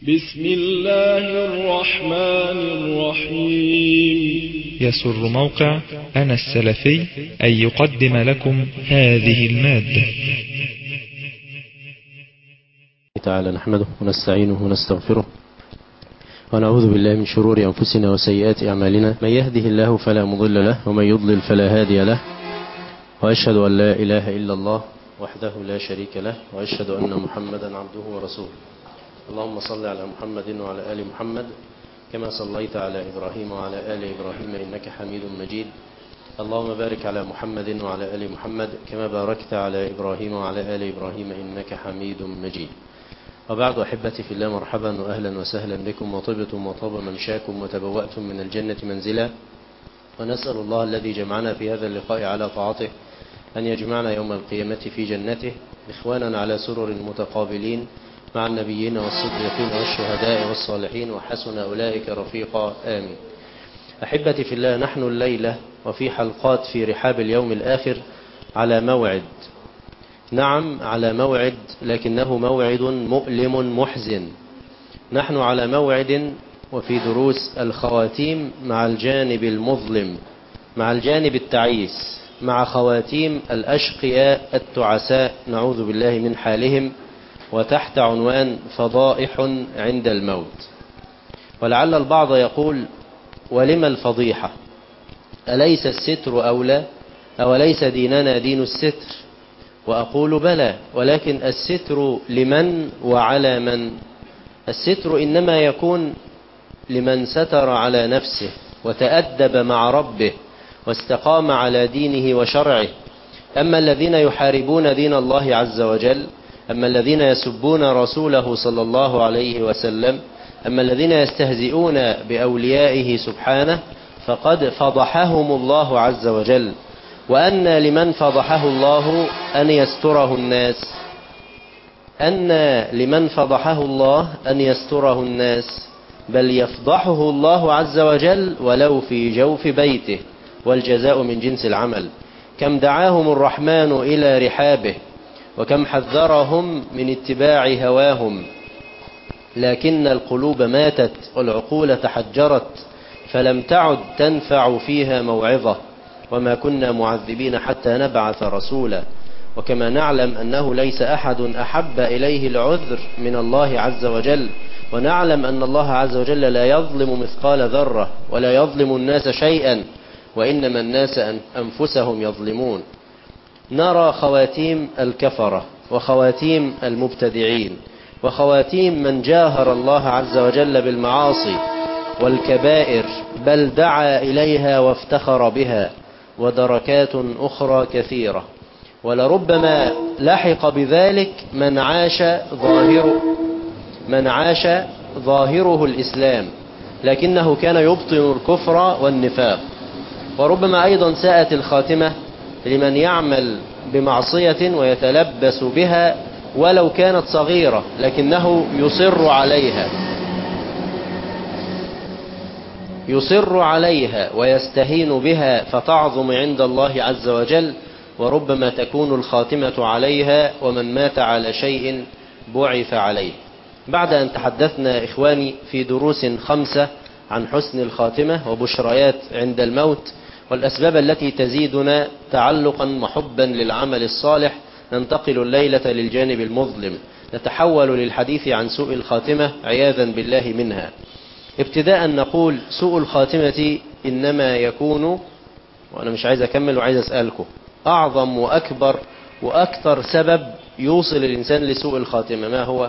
بسم الله الرحمن الرحيم يسر موقع أنا السلفي أن يقدم لكم هذه المادة تعالى نحمده ونستعينه ونستغفره ونعوذ بالله من شرور أنفسنا وسيئات أعمالنا من يهده الله فلا مضل له ومن يضلل فلا هادي له وأشهد أن لا إله إلا الله وحده لا شريك له وأشهد أن محمدا عبده ورسوله اللهم صل على محمد وعلى آل محمد كما صليت على إبراهيم وعلى آل إبراهيم إنك حميد مجيد اللهم بارك على محمد وعلى آل محمد كما باركت على إبراهيم وعلى آل إبراهيم إنك حميد مجيد وبعد أحبتي في الله مرحبا وأهلا وسهلا بكم وطبتم وطاب منشاكم وتبوأتم من الجنة منزلا ونسأل الله الذي جمعنا في هذا اللقاء على طاعته أن يجمعنا يوم القيامة في جنته إخوانا على سرر متقابلين مع النبيين والصديقين والشهداء والصالحين وحسن أولئك رفيقا آمين أحبتي في الله نحن الليلة وفي حلقات في رحاب اليوم الآخر على موعد نعم على موعد لكنه موعد مؤلم محزن نحن على موعد وفي دروس الخواتيم مع الجانب المظلم مع الجانب التعيس مع خواتيم الأشقياء التعساء نعوذ بالله من حالهم وتحت عنوان فضائح عند الموت ولعل البعض يقول ولم الفضيحة أليس الستر أولى أوليس ديننا دين الستر وأقول بلى ولكن الستر لمن وعلى من الستر إنما يكون لمن ستر على نفسه وتأدب مع ربه واستقام على دينه وشرعه أما الذين يحاربون دين الله عز وجل أما الذين يسبون رسوله صلى الله عليه وسلم أما الذين يستهزئون بأوليائه سبحانه فقد فضحهم الله عز وجل وأن لمن فضحه الله أن يستره الناس أن لمن فضحه الله أن يستره الناس بل يفضحه الله عز وجل ولو في جوف بيته والجزاء من جنس العمل كم دعاهم الرحمن إلى رحابه وكم حذرهم من اتباع هواهم لكن القلوب ماتت والعقول تحجرت فلم تعد تنفع فيها موعظة وما كنا معذبين حتى نبعث رسولا وكما نعلم أنه ليس أحد أحب إليه العذر من الله عز وجل ونعلم أن الله عز وجل لا يظلم مثقال ذرة ولا يظلم الناس شيئا وإنما الناس أنفسهم يظلمون نرى خواتيم الكفرة وخواتيم المبتدعين وخواتيم من جاهر الله عز وجل بالمعاصي والكبائر بل دعا إليها وافتخر بها ودركات أخرى كثيرة ولربما لحق بذلك من عاش ظاهر من عاش ظاهره الإسلام لكنه كان يبطن الكفر والنفاق وربما أيضا ساءت الخاتمة لمن يعمل بمعصية ويتلبس بها ولو كانت صغيرة لكنه يصر عليها يصر عليها ويستهين بها فتعظم عند الله عز وجل وربما تكون الخاتمة عليها ومن مات على شيء بعث عليه بعد أن تحدثنا إخواني في دروس خمسة عن حسن الخاتمة وبشريات عند الموت والأسباب التي تزيدنا تعلقا وحبا للعمل الصالح ننتقل الليلة للجانب المظلم نتحول للحديث عن سوء الخاتمة عياذا بالله منها ابتداء نقول سوء الخاتمة إنما يكون وأنا مش عايز أكمل وعايز أسألكم أعظم وأكبر وأكثر سبب يوصل الإنسان لسوء الخاتمة ما هو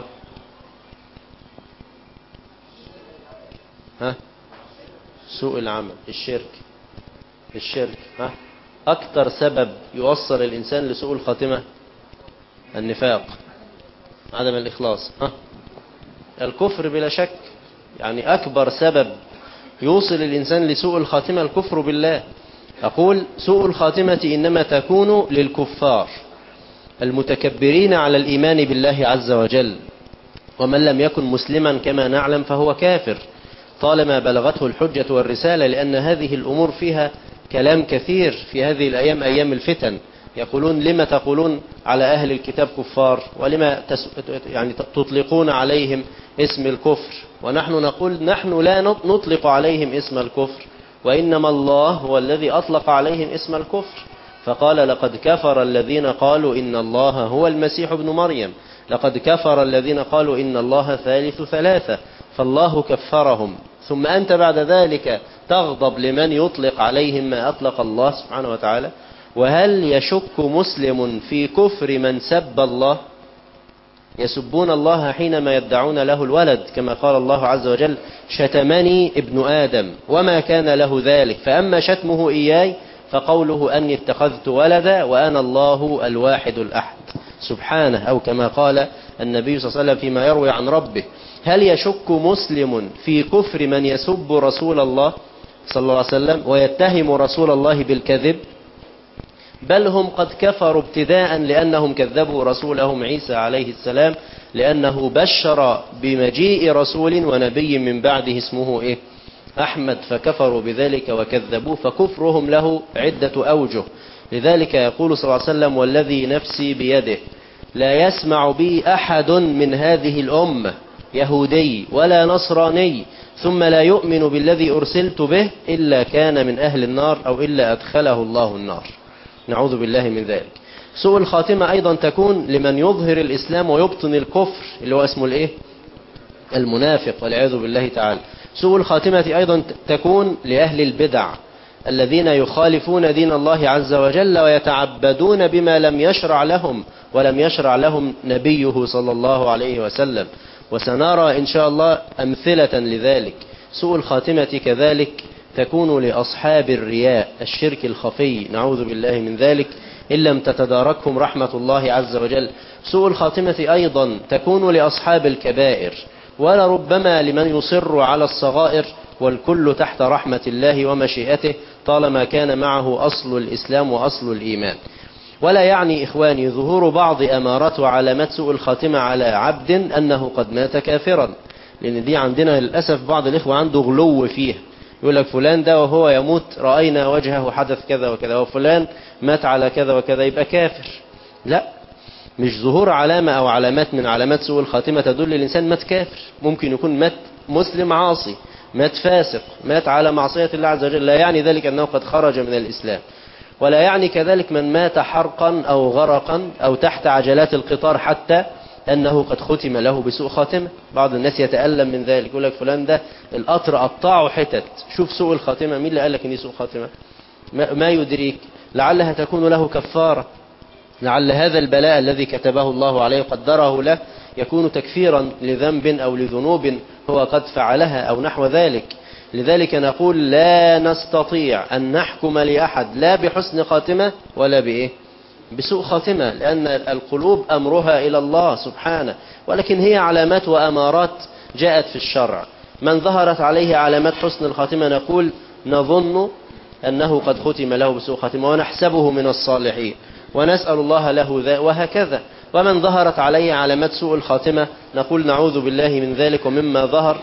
ها سوء العمل الشرك الشرك ها أكثر سبب يوصل الإنسان لسوء الخاتمة النفاق عدم الإخلاص ها الكفر بلا شك يعني أكبر سبب يوصل الإنسان لسوء الخاتمة الكفر بالله أقول سوء الخاتمة إنما تكون للكفار المتكبرين على الإيمان بالله عز وجل ومن لم يكن مسلما كما نعلم فهو كافر طالما بلغته الحجة والرسالة لأن هذه الأمور فيها كلام كثير في هذه الأيام أيام الفتن يقولون لما تقولون على أهل الكتاب كفار ولما تس... يعني تطلقون عليهم اسم الكفر ونحن نقول نحن لا نطلق عليهم اسم الكفر وإنما الله هو الذي أطلق عليهم اسم الكفر فقال لقد كفر الذين قالوا إن الله هو المسيح ابن مريم لقد كفر الذين قالوا إن الله ثالث ثلاثة فالله كفرهم ثم أنت بعد ذلك تغضب لمن يطلق عليهم ما أطلق الله سبحانه وتعالى وهل يشك مسلم في كفر من سب الله يسبون الله حينما يدعون له الولد كما قال الله عز وجل شتمني ابن آدم وما كان له ذلك فأما شتمه إياي فقوله أني اتخذت ولدا وأنا الله الواحد الأحد سبحانه أو كما قال النبي صلى الله عليه وسلم فيما يروي عن ربه هل يشك مسلم في كفر من يسب رسول الله صلى الله عليه وسلم ويتهم رسول الله بالكذب بل هم قد كفروا ابتداء لأنهم كذبوا رسولهم عيسى عليه السلام لأنه بشر بمجيء رسول ونبي من بعده اسمه إيه أحمد فكفروا بذلك وكذبوه فكفرهم له عدة أوجه لذلك يقول صلى الله عليه وسلم والذي نفسي بيده لا يسمع بي أحد من هذه الأمة يهودي ولا نصراني ثم لا يؤمن بالذي أرسلت به إلا كان من أهل النار أو إلا أدخله الله النار نعوذ بالله من ذلك سوء الخاتمة أيضا تكون لمن يظهر الإسلام ويبطن الكفر اللي هو اسمه الإيه المنافق والعياذ بالله تعالى سوء الخاتمة أيضا تكون لأهل البدع الذين يخالفون دين الله عز وجل ويتعبدون بما لم يشرع لهم ولم يشرع لهم نبيه صلى الله عليه وسلم وسنرى إن شاء الله أمثلة لذلك سوء الخاتمة كذلك تكون لأصحاب الرياء الشرك الخفي نعوذ بالله من ذلك إن لم تتداركهم رحمة الله عز وجل سوء الخاتمة أيضا تكون لأصحاب الكبائر ولربما لمن يصر على الصغائر والكل تحت رحمة الله ومشيئته طالما كان معه أصل الإسلام وأصل الإيمان ولا يعني إخواني ظهور بعض أمارات وعلامات سوء الخاتمة على عبد أنه قد مات كافرا لأن دي عندنا للأسف بعض الإخوة عنده غلو فيها يقول لك فلان ده وهو يموت رأينا وجهه حدث كذا وكذا وفلان مات على كذا وكذا يبقى كافر لا مش ظهور علامة أو علامات من علامات سوء الخاتمة تدل الإنسان مات كافر ممكن يكون مات مسلم عاصي مات فاسق مات على معصية الله عز وجل لا يعني ذلك أنه قد خرج من الإسلام ولا يعني كذلك من مات حرقا أو غرقا أو تحت عجلات القطار حتى أنه قد ختم له بسوء خاتمة بعض الناس يتألم من ذلك يقول لك فلان ده القطر قطعه حتت شوف سوء الخاتمة مين اللي قال لك إن سوء خاتمة ما يدريك لعلها تكون له كفارة لعل هذا البلاء الذي كتبه الله عليه وقدره له يكون تكفيرا لذنب أو لذنوب هو قد فعلها أو نحو ذلك لذلك نقول لا نستطيع أن نحكم لأحد لا بحسن خاتمة ولا بإيه بسوء خاتمة لأن القلوب أمرها إلى الله سبحانه ولكن هي علامات وأمارات جاءت في الشرع من ظهرت عليه علامات حسن الخاتمة نقول نظن أنه قد ختم له بسوء خاتمة ونحسبه من الصالحين ونسأل الله له ذا وهكذا ومن ظهرت عليه علامات سوء الخاتمة نقول نعوذ بالله من ذلك ومما ظهر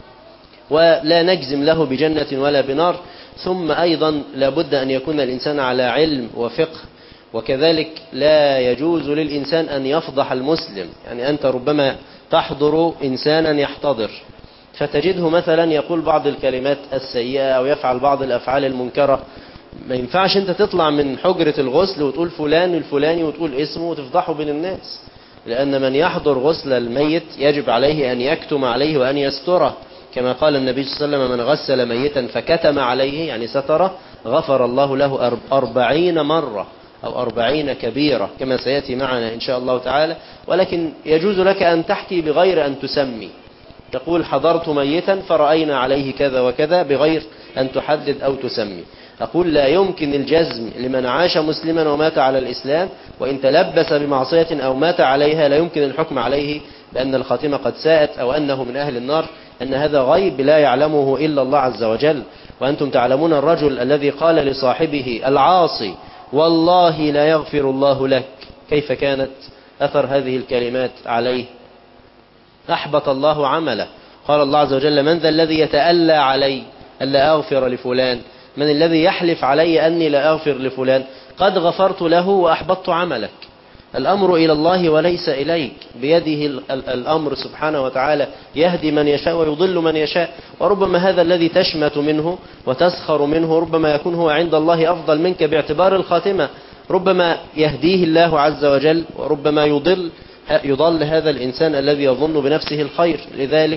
ولا نجزم له بجنة ولا بنار ثم أيضا لابد أن يكون الإنسان على علم وفقه وكذلك لا يجوز للإنسان أن يفضح المسلم يعني أنت ربما تحضر إنسانا يحتضر فتجده مثلا يقول بعض الكلمات السيئة أو يفعل بعض الأفعال المنكرة ما ينفعش أنت تطلع من حجرة الغسل وتقول فلان الفلاني وتقول اسمه وتفضحه بين الناس لأن من يحضر غسل الميت يجب عليه أن يكتم عليه وأن يستره كما قال النبي صلى الله عليه وسلم من غسل ميتا فكتم عليه يعني ستره غفر الله له أربعين مرة أو أربعين كبيرة كما سيأتي معنا إن شاء الله تعالى ولكن يجوز لك أن تحكي بغير أن تسمي تقول حضرت ميتا فرأينا عليه كذا وكذا بغير أن تحدد أو تسمي أقول لا يمكن الجزم لمن عاش مسلما ومات على الإسلام وإن تلبس بمعصية أو مات عليها لا يمكن الحكم عليه بأن الخاتمة قد ساءت أو أنه من أهل النار أن هذا غيب لا يعلمه إلا الله عز وجل وأنتم تعلمون الرجل الذي قال لصاحبه العاصي والله لا يغفر الله لك كيف كانت أثر هذه الكلمات عليه أحبط الله عمله قال الله عز وجل من ذا الذي يتألى علي ألا أغفر لفلان من الذي يحلف علي أني لا أغفر لفلان قد غفرت له وأحبطت عملك الأمر إلى الله وليس إليك بيده ال- ال- الأمر سبحانه وتعالى يهدي من يشاء ويضل من يشاء وربما هذا الذي تشمت منه وتسخر منه ربما يكون هو عند الله أفضل منك باعتبار الخاتمة ربما يهديه الله عز وجل وربما يضل يضل هذا الإنسان الذي يظن بنفسه الخير لذلك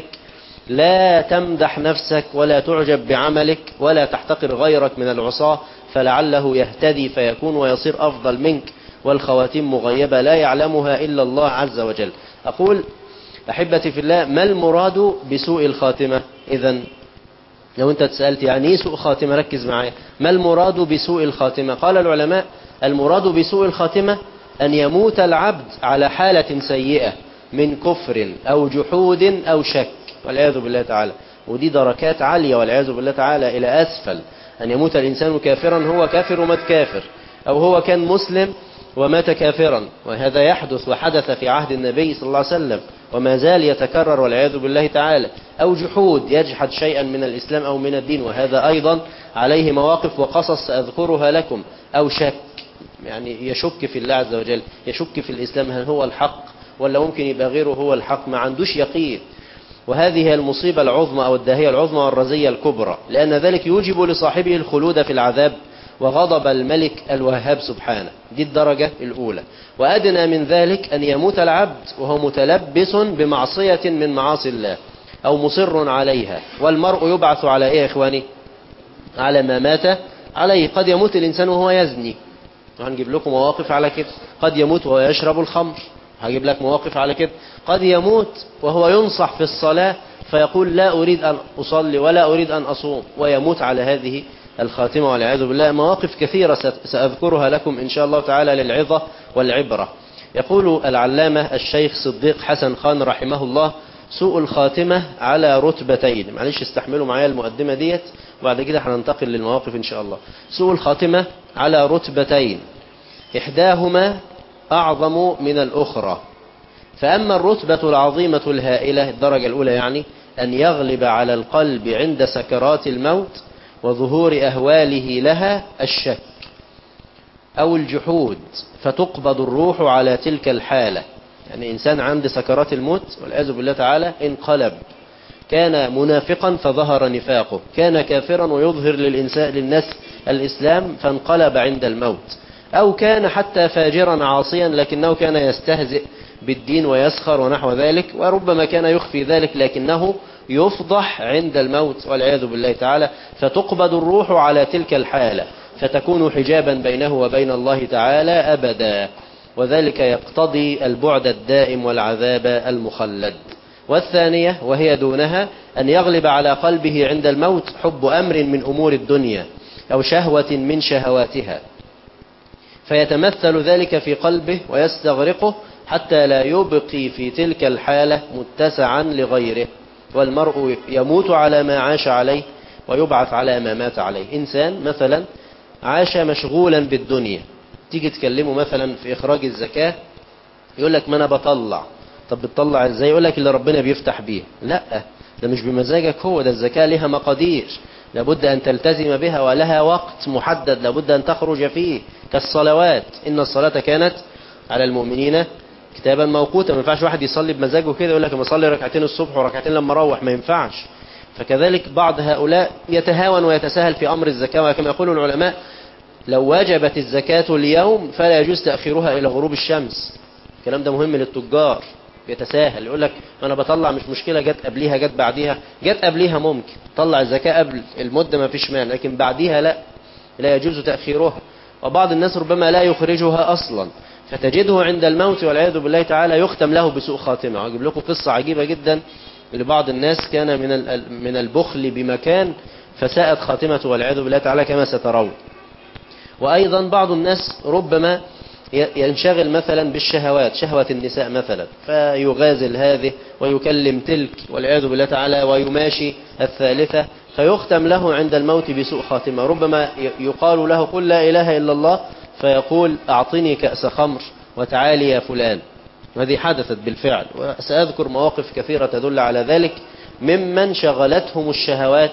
لا تمدح نفسك ولا تعجب بعملك ولا تحتقر غيرك من العصاة فلعله يهتدي فيكون ويصير أفضل منك والخواتيم مغيبة لا يعلمها إلا الله عز وجل أقول أحبتي في الله ما المراد بسوء الخاتمة إذا لو أنت تسألت يعني إيه سوء خاتمة ركز معايا ما المراد بسوء الخاتمة قال العلماء المراد بسوء الخاتمة أن يموت العبد على حالة سيئة من كفر أو جحود أو شك والعياذ بالله تعالى ودي دركات عالية والعياذ بالله تعالى إلى أسفل أن يموت الإنسان كافرا هو كافر ومات كافر أو هو كان مسلم ومات كافرا وهذا يحدث وحدث في عهد النبي صلى الله عليه وسلم وما زال يتكرر والعياذ بالله تعالى أو جحود يجحد شيئا من الإسلام أو من الدين وهذا أيضا عليه مواقف وقصص سأذكرها لكم أو شك يعني يشك في الله عز وجل يشك في الإسلام هل هو الحق ولا ممكن يبقى غيره هو الحق ما عندوش يقين وهذه هي المصيبة العظمى أو الداهية العظمى والرزية الكبرى لأن ذلك يوجب لصاحبه الخلود في العذاب وغضب الملك الوهاب سبحانه دي الدرجة الأولى وأدنى من ذلك أن يموت العبد وهو متلبس بمعصية من معاصي الله أو مصر عليها والمرء يبعث على إيه يا إخواني على ما مات عليه قد يموت الإنسان وهو يزني وهنجيب لكم مواقف على كده قد يموت وهو يشرب الخمر هجيب لك مواقف على كده قد يموت وهو ينصح في الصلاة فيقول لا أريد أن أصلي ولا أريد أن أصوم ويموت على هذه الخاتمة والعياذ بالله مواقف كثيرة سأذكرها لكم إن شاء الله تعالى للعظة والعبرة يقول العلامة الشيخ صديق حسن خان رحمه الله سوء الخاتمة على رتبتين معلش استحملوا معايا المقدمة ديت وبعد كده هننتقل للمواقف إن شاء الله سوء الخاتمة على رتبتين إحداهما أعظم من الأخرى فأما الرتبة العظيمة الهائلة الدرجة الأولى يعني أن يغلب على القلب عند سكرات الموت وظهور أهواله لها الشك أو الجحود فتقبض الروح على تلك الحالة يعني إنسان عند سكرات الموت والعياذ بالله تعالى انقلب كان منافقا فظهر نفاقه كان كافرا ويظهر للإنسان للناس الإسلام فانقلب عند الموت أو كان حتى فاجرا عاصيا لكنه كان يستهزئ بالدين ويسخر ونحو ذلك وربما كان يخفي ذلك لكنه يفضح عند الموت والعياذ بالله تعالى فتقبض الروح على تلك الحالة فتكون حجابا بينه وبين الله تعالى أبدا وذلك يقتضي البعد الدائم والعذاب المخلد والثانية وهي دونها أن يغلب على قلبه عند الموت حب أمر من أمور الدنيا أو شهوة من شهواتها فيتمثل ذلك في قلبه ويستغرقه حتى لا يبقي في تلك الحالة متسعا لغيره والمرء يموت على ما عاش عليه ويبعث على ما مات عليه إنسان مثلا عاش مشغولا بالدنيا تيجي تكلمه مثلا في إخراج الزكاة يقول لك ما أنا بطلع طب بتطلع ازاي يقول لك اللي ربنا بيفتح بيه لا ده مش بمزاجك هو ده الزكاة لها مقادير لابد أن تلتزم بها ولها وقت محدد لابد أن تخرج فيه كالصلوات إن الصلاة كانت على المؤمنين كتابا موقوتا ما ينفعش واحد يصلي بمزاجه كده يقول لك انا اصلي ركعتين الصبح وركعتين لما اروح ما ينفعش فكذلك بعض هؤلاء يتهاون ويتساهل في أمر الزكاة وكما يقول العلماء لو وجبت الزكاة اليوم فلا يجوز تأخيرها إلى غروب الشمس الكلام ده مهم للتجار يتساهل يقول لك انا بطلع مش مشكلة جت قبليها جت بعديها جت قبليها ممكن طلع الزكاة قبل المدة ما فيش مانع لكن بعديها لا لا يجوز تأخيرها وبعض الناس ربما لا يخرجها أصلا فتجده عند الموت والعياذ بالله تعالى يختم له بسوء خاتمة وأجيب لكم قصة عجيبة جدا لبعض الناس كان من من البخل بمكان فساءت خاتمته والعياذ بالله تعالى كما سترون وأيضا بعض الناس ربما ينشغل مثلا بالشهوات شهوة النساء مثلا فيغازل هذه ويكلم تلك والعياذ بالله تعالى ويماشي الثالثة فيختم له عند الموت بسوء خاتمة ربما يقال له قل لا إله إلا الله فيقول أعطني كأس خمر وتعالي يا فلان هذه حدثت بالفعل وسأذكر مواقف كثيرة تدل على ذلك ممن شغلتهم الشهوات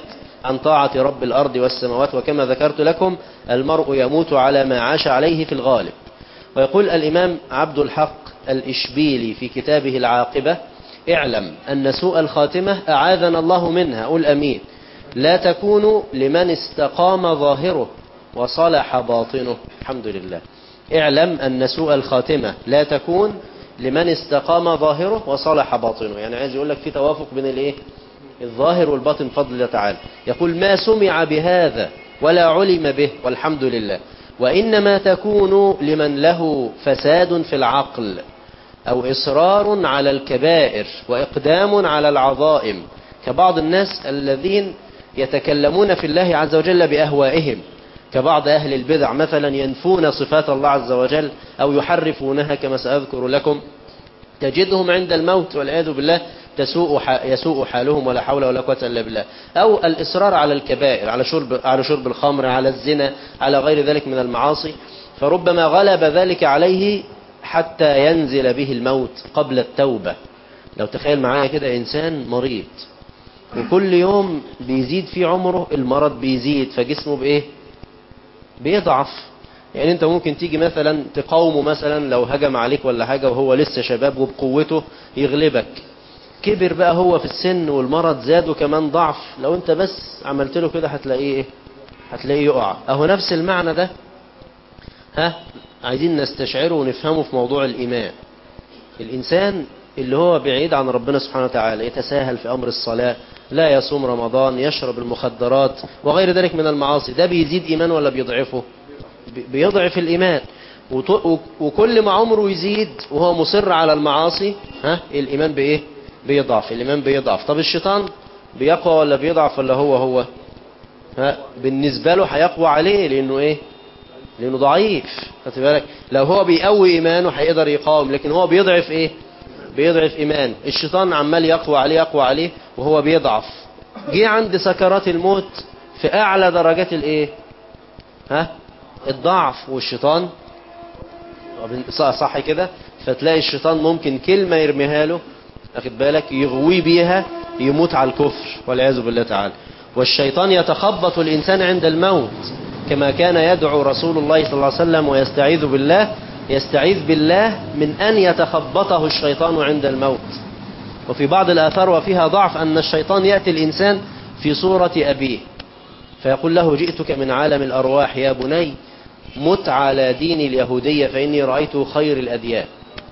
عن طاعة رب الأرض والسماوات وكما ذكرت لكم المرء يموت على ما عاش عليه في الغالب ويقول الإمام عبد الحق الإشبيلي في كتابه العاقبة اعلم أن سوء الخاتمة أعاذنا الله منها قل أمين لا تكون لمن استقام ظاهره وصلح باطنه الحمد لله اعلم أن سوء الخاتمة لا تكون لمن استقام ظاهره وصلح باطنه يعني عايز يقول لك في توافق بين الايه الظاهر والباطن بفضل الله تعالى يقول ما سمع بهذا ولا علم به والحمد لله وإنما تكون لمن له فساد في العقل أو إصرار على الكبائر وإقدام على العظائم كبعض الناس الذين يتكلمون في الله عز وجل بأهوائهم كبعض أهل البدع مثلا ينفون صفات الله عز وجل أو يحرفونها كما سأذكر لكم تجدهم عند الموت والعياذ بالله تسوء يسوء حالهم ولا حول ولا قوة إلا بالله أو الإصرار على الكبائر على شرب على شرب الخمر على الزنا على غير ذلك من المعاصي فربما غلب ذلك عليه حتى ينزل به الموت قبل التوبة لو تخيل معايا كده إنسان مريض وكل يوم بيزيد في عمره المرض بيزيد فجسمه بإيه بيضعف يعني انت ممكن تيجي مثلا تقاومه مثلا لو هجم عليك ولا حاجة وهو لسه شباب وبقوته يغلبك كبر بقى هو في السن والمرض زاد وكمان ضعف لو انت بس عملت له كده هتلاقيه ايه هتلاقيه يقع اهو نفس المعنى ده ها عايزين نستشعره ونفهمه في موضوع الإيمان الإنسان اللي هو بعيد عن ربنا سبحانه وتعالى يتساهل في أمر الصلاة لا يصوم رمضان يشرب المخدرات وغير ذلك من المعاصي ده بيزيد إيمان ولا بيضعفه بيضعف الإيمان وكل ما عمره يزيد وهو مصر على المعاصي ها الإيمان بإيه بيضعف الإيمان بيضعف طب الشيطان بيقوى ولا بيضعف ولا هو هو ها بالنسبة له هيقوى عليه لأنه إيه لأنه ضعيف خدت بالك لو هو بيقوي إيمانه هيقدر يقاوم لكن هو بيضعف إيه بيضعف إيمان الشيطان عمال يقوى عليه يقوى عليه وهو بيضعف جه عند سكرات الموت في أعلى درجات الإيه ها الضعف والشيطان صح كده فتلاقي الشيطان ممكن كلمة يرميها له أخد بالك يغوي بيها يموت على الكفر والعياذ بالله تعالى والشيطان يتخبط الإنسان عند الموت كما كان يدعو رسول الله صلى الله عليه وسلم ويستعيذ بالله يستعيذ بالله من أن يتخبطه الشيطان عند الموت وفي بعض الآثار وفيها ضعف أن الشيطان يأتي الإنسان في صورة أبيه فيقول له جئتك من عالم الأرواح يا بني مت على دين اليهودية فإني رأيت خير الأديان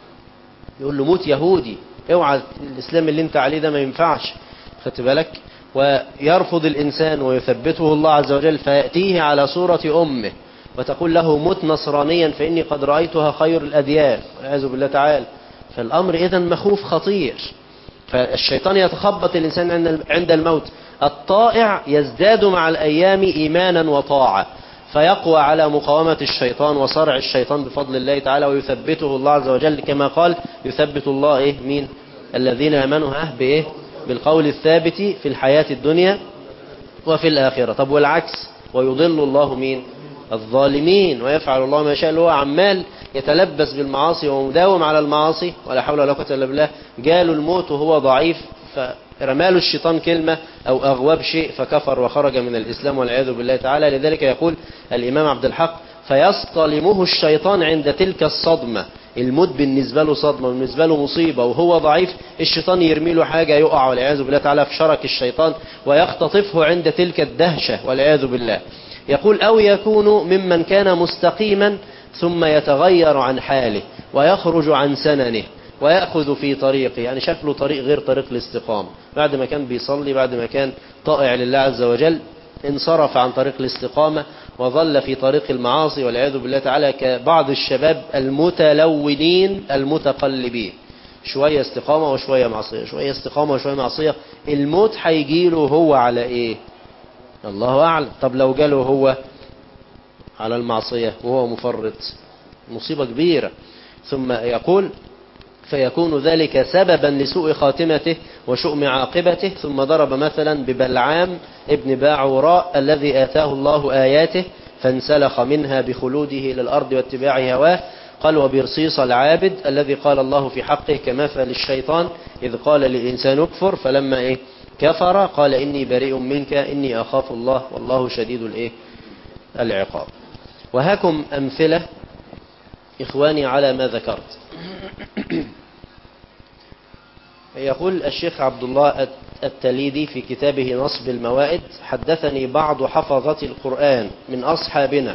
يقول له موت يهودي اوعى الإسلام اللي انت عليه ده ما ينفعش خدت بالك ويرفض الإنسان ويثبته الله عز وجل فيأتيه على صورة أمه وتقول له مت نصرانيا فإني قد رأيتها خير الأديان والعياذ بالله تعالى فالأمر إذا مخوف خطير فالشيطان يتخبط الإنسان عند الموت الطائع يزداد مع الأيام إيمانا وطاعة فيقوى على مقاومة الشيطان وصرع الشيطان بفضل الله تعالى ويثبته الله عز وجل كما قال يثبت الله إيه مين الذين آمنوا ها بإيه بالقول الثابت في الحياة الدنيا وفي الآخرة طب والعكس ويضل الله مين الظالمين ويفعل الله ما شاء اللي هو عمال يتلبس بالمعاصي ومداوم على المعاصي ولا حول ولا قوة إلا بالله جاله الموت وهو ضعيف فرماله الشيطان كلمة أو أغواب شيء فكفر وخرج من الإسلام والعياذ بالله تعالى لذلك يقول الإمام عبد الحق فيصطلمه الشيطان عند تلك الصدمة الموت بالنسبة له صدمة بالنسبة له مصيبة وهو ضعيف الشيطان يرمي له حاجة يقع والعياذ بالله تعالى في شرك الشيطان ويختطفه عند تلك الدهشة والعياذ بالله يقول أو يكون ممن كان مستقيما ثم يتغير عن حاله ويخرج عن سننه ويأخذ في طريقه يعني شاف له طريق غير طريق الاستقامة بعد ما كان بيصلي بعد ما كان طائع لله عز وجل انصرف عن طريق الاستقامة وظل في طريق المعاصي والعياذ بالله تعالى كبعض الشباب المتلونين المتقلبين شوية استقامة وشوية معصية شوية استقامة وشوية معصية الموت هيجيله هو على ايه الله أعلم طب لو جاله هو على المعصية وهو مفرط مصيبة كبيرة ثم يقول فيكون ذلك سببا لسوء خاتمته وشؤم عاقبته ثم ضرب مثلا ببلعام ابن باعوراء الذي آتاه الله آياته فانسلخ منها بخلوده إلى الأرض واتباع هواه قال وبرصيص العابد الذي قال الله في حقه كمثل الشيطان إذ قال للإنسان اكفر فلما إيه كفر قال إني بريء منك إني أخاف الله والله شديد الإيه العقاب وهاكم أمثلة إخواني على ما ذكرت يقول الشيخ عبد الله التليدي في كتابه نصب الموائد حدثني بعض حفظة القرآن من أصحابنا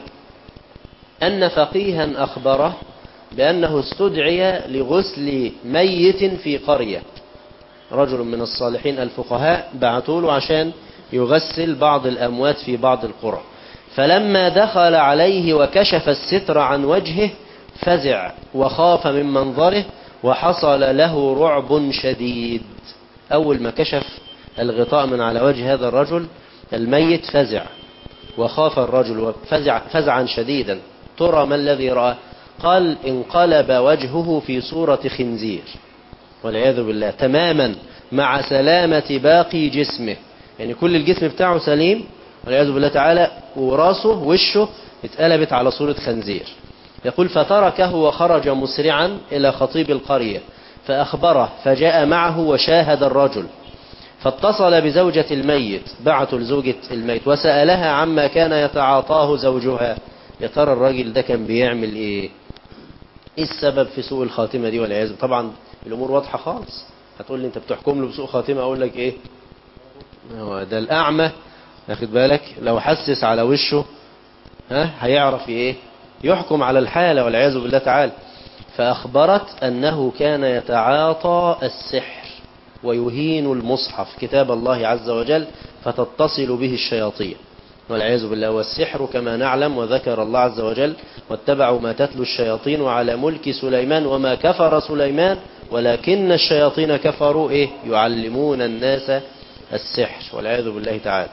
أن فقيها أخبره بأنه استدعي لغسل ميت في قرية رجل من الصالحين الفقهاء بعثوا له عشان يغسل بعض الأموات في بعض القرى فلما دخل عليه وكشف الستر عن وجهه فزع وخاف من منظره وحصل له رعب شديد أول ما كشف الغطاء من على وجه هذا الرجل الميت فزع وخاف الرجل وفزع فزعا شديدا ترى ما الذي رأى قال انقلب وجهه في صورة خنزير والعياذ بالله تماما مع سلامة باقي جسمه يعني كل الجسم بتاعه سليم والعياذ بالله تعالى وراسه وشه اتقلبت على صورة خنزير يقول فتركه وخرج مسرعا إلى خطيب القرية فأخبره فجاء معه وشاهد الرجل فاتصل بزوجة الميت بعثوا لزوجة الميت وسألها عما كان يتعاطاه زوجها يا ترى الراجل ده كان بيعمل ايه ايه السبب في سوء الخاتمة دي والعياذ طبعا الامور واضحة خالص هتقول لي انت بتحكم له بسوء خاتمة اقول لك ايه هو ده الاعمى واخد بالك لو حسس على وشه ها هيعرف ايه يحكم على الحالة والعياذ بالله تعالى فأخبرت أنه كان يتعاطى السحر ويهين المصحف كتاب الله عز وجل فتتصل به الشياطين والعياذ بالله والسحر كما نعلم وذكر الله عز وجل واتبعوا ما تتلو الشياطين على ملك سليمان وما كفر سليمان ولكن الشياطين كفروا إيه يعلمون الناس السحر والعياذ بالله تعالى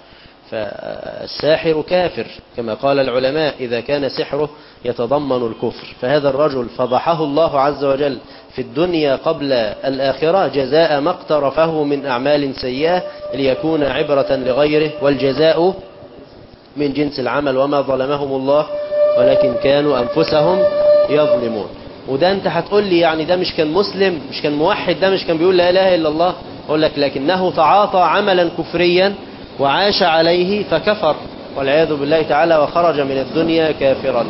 فالساحر كافر كما قال العلماء إذا كان سحره يتضمن الكفر فهذا الرجل فضحه الله عز وجل في الدنيا قبل الآخرة جزاء ما اقترفه من أعمال سيئة ليكون عبرة لغيره والجزاء من جنس العمل وما ظلمهم الله ولكن كانوا أنفسهم يظلمون وده انت هتقول لي يعني ده مش كان مسلم مش كان موحد ده مش كان بيقول لا إله إلا الله أقول لك لكنه تعاطى عملا كفريا وعاش عليه فكفر والعياذ بالله تعالى وخرج من الدنيا كافرا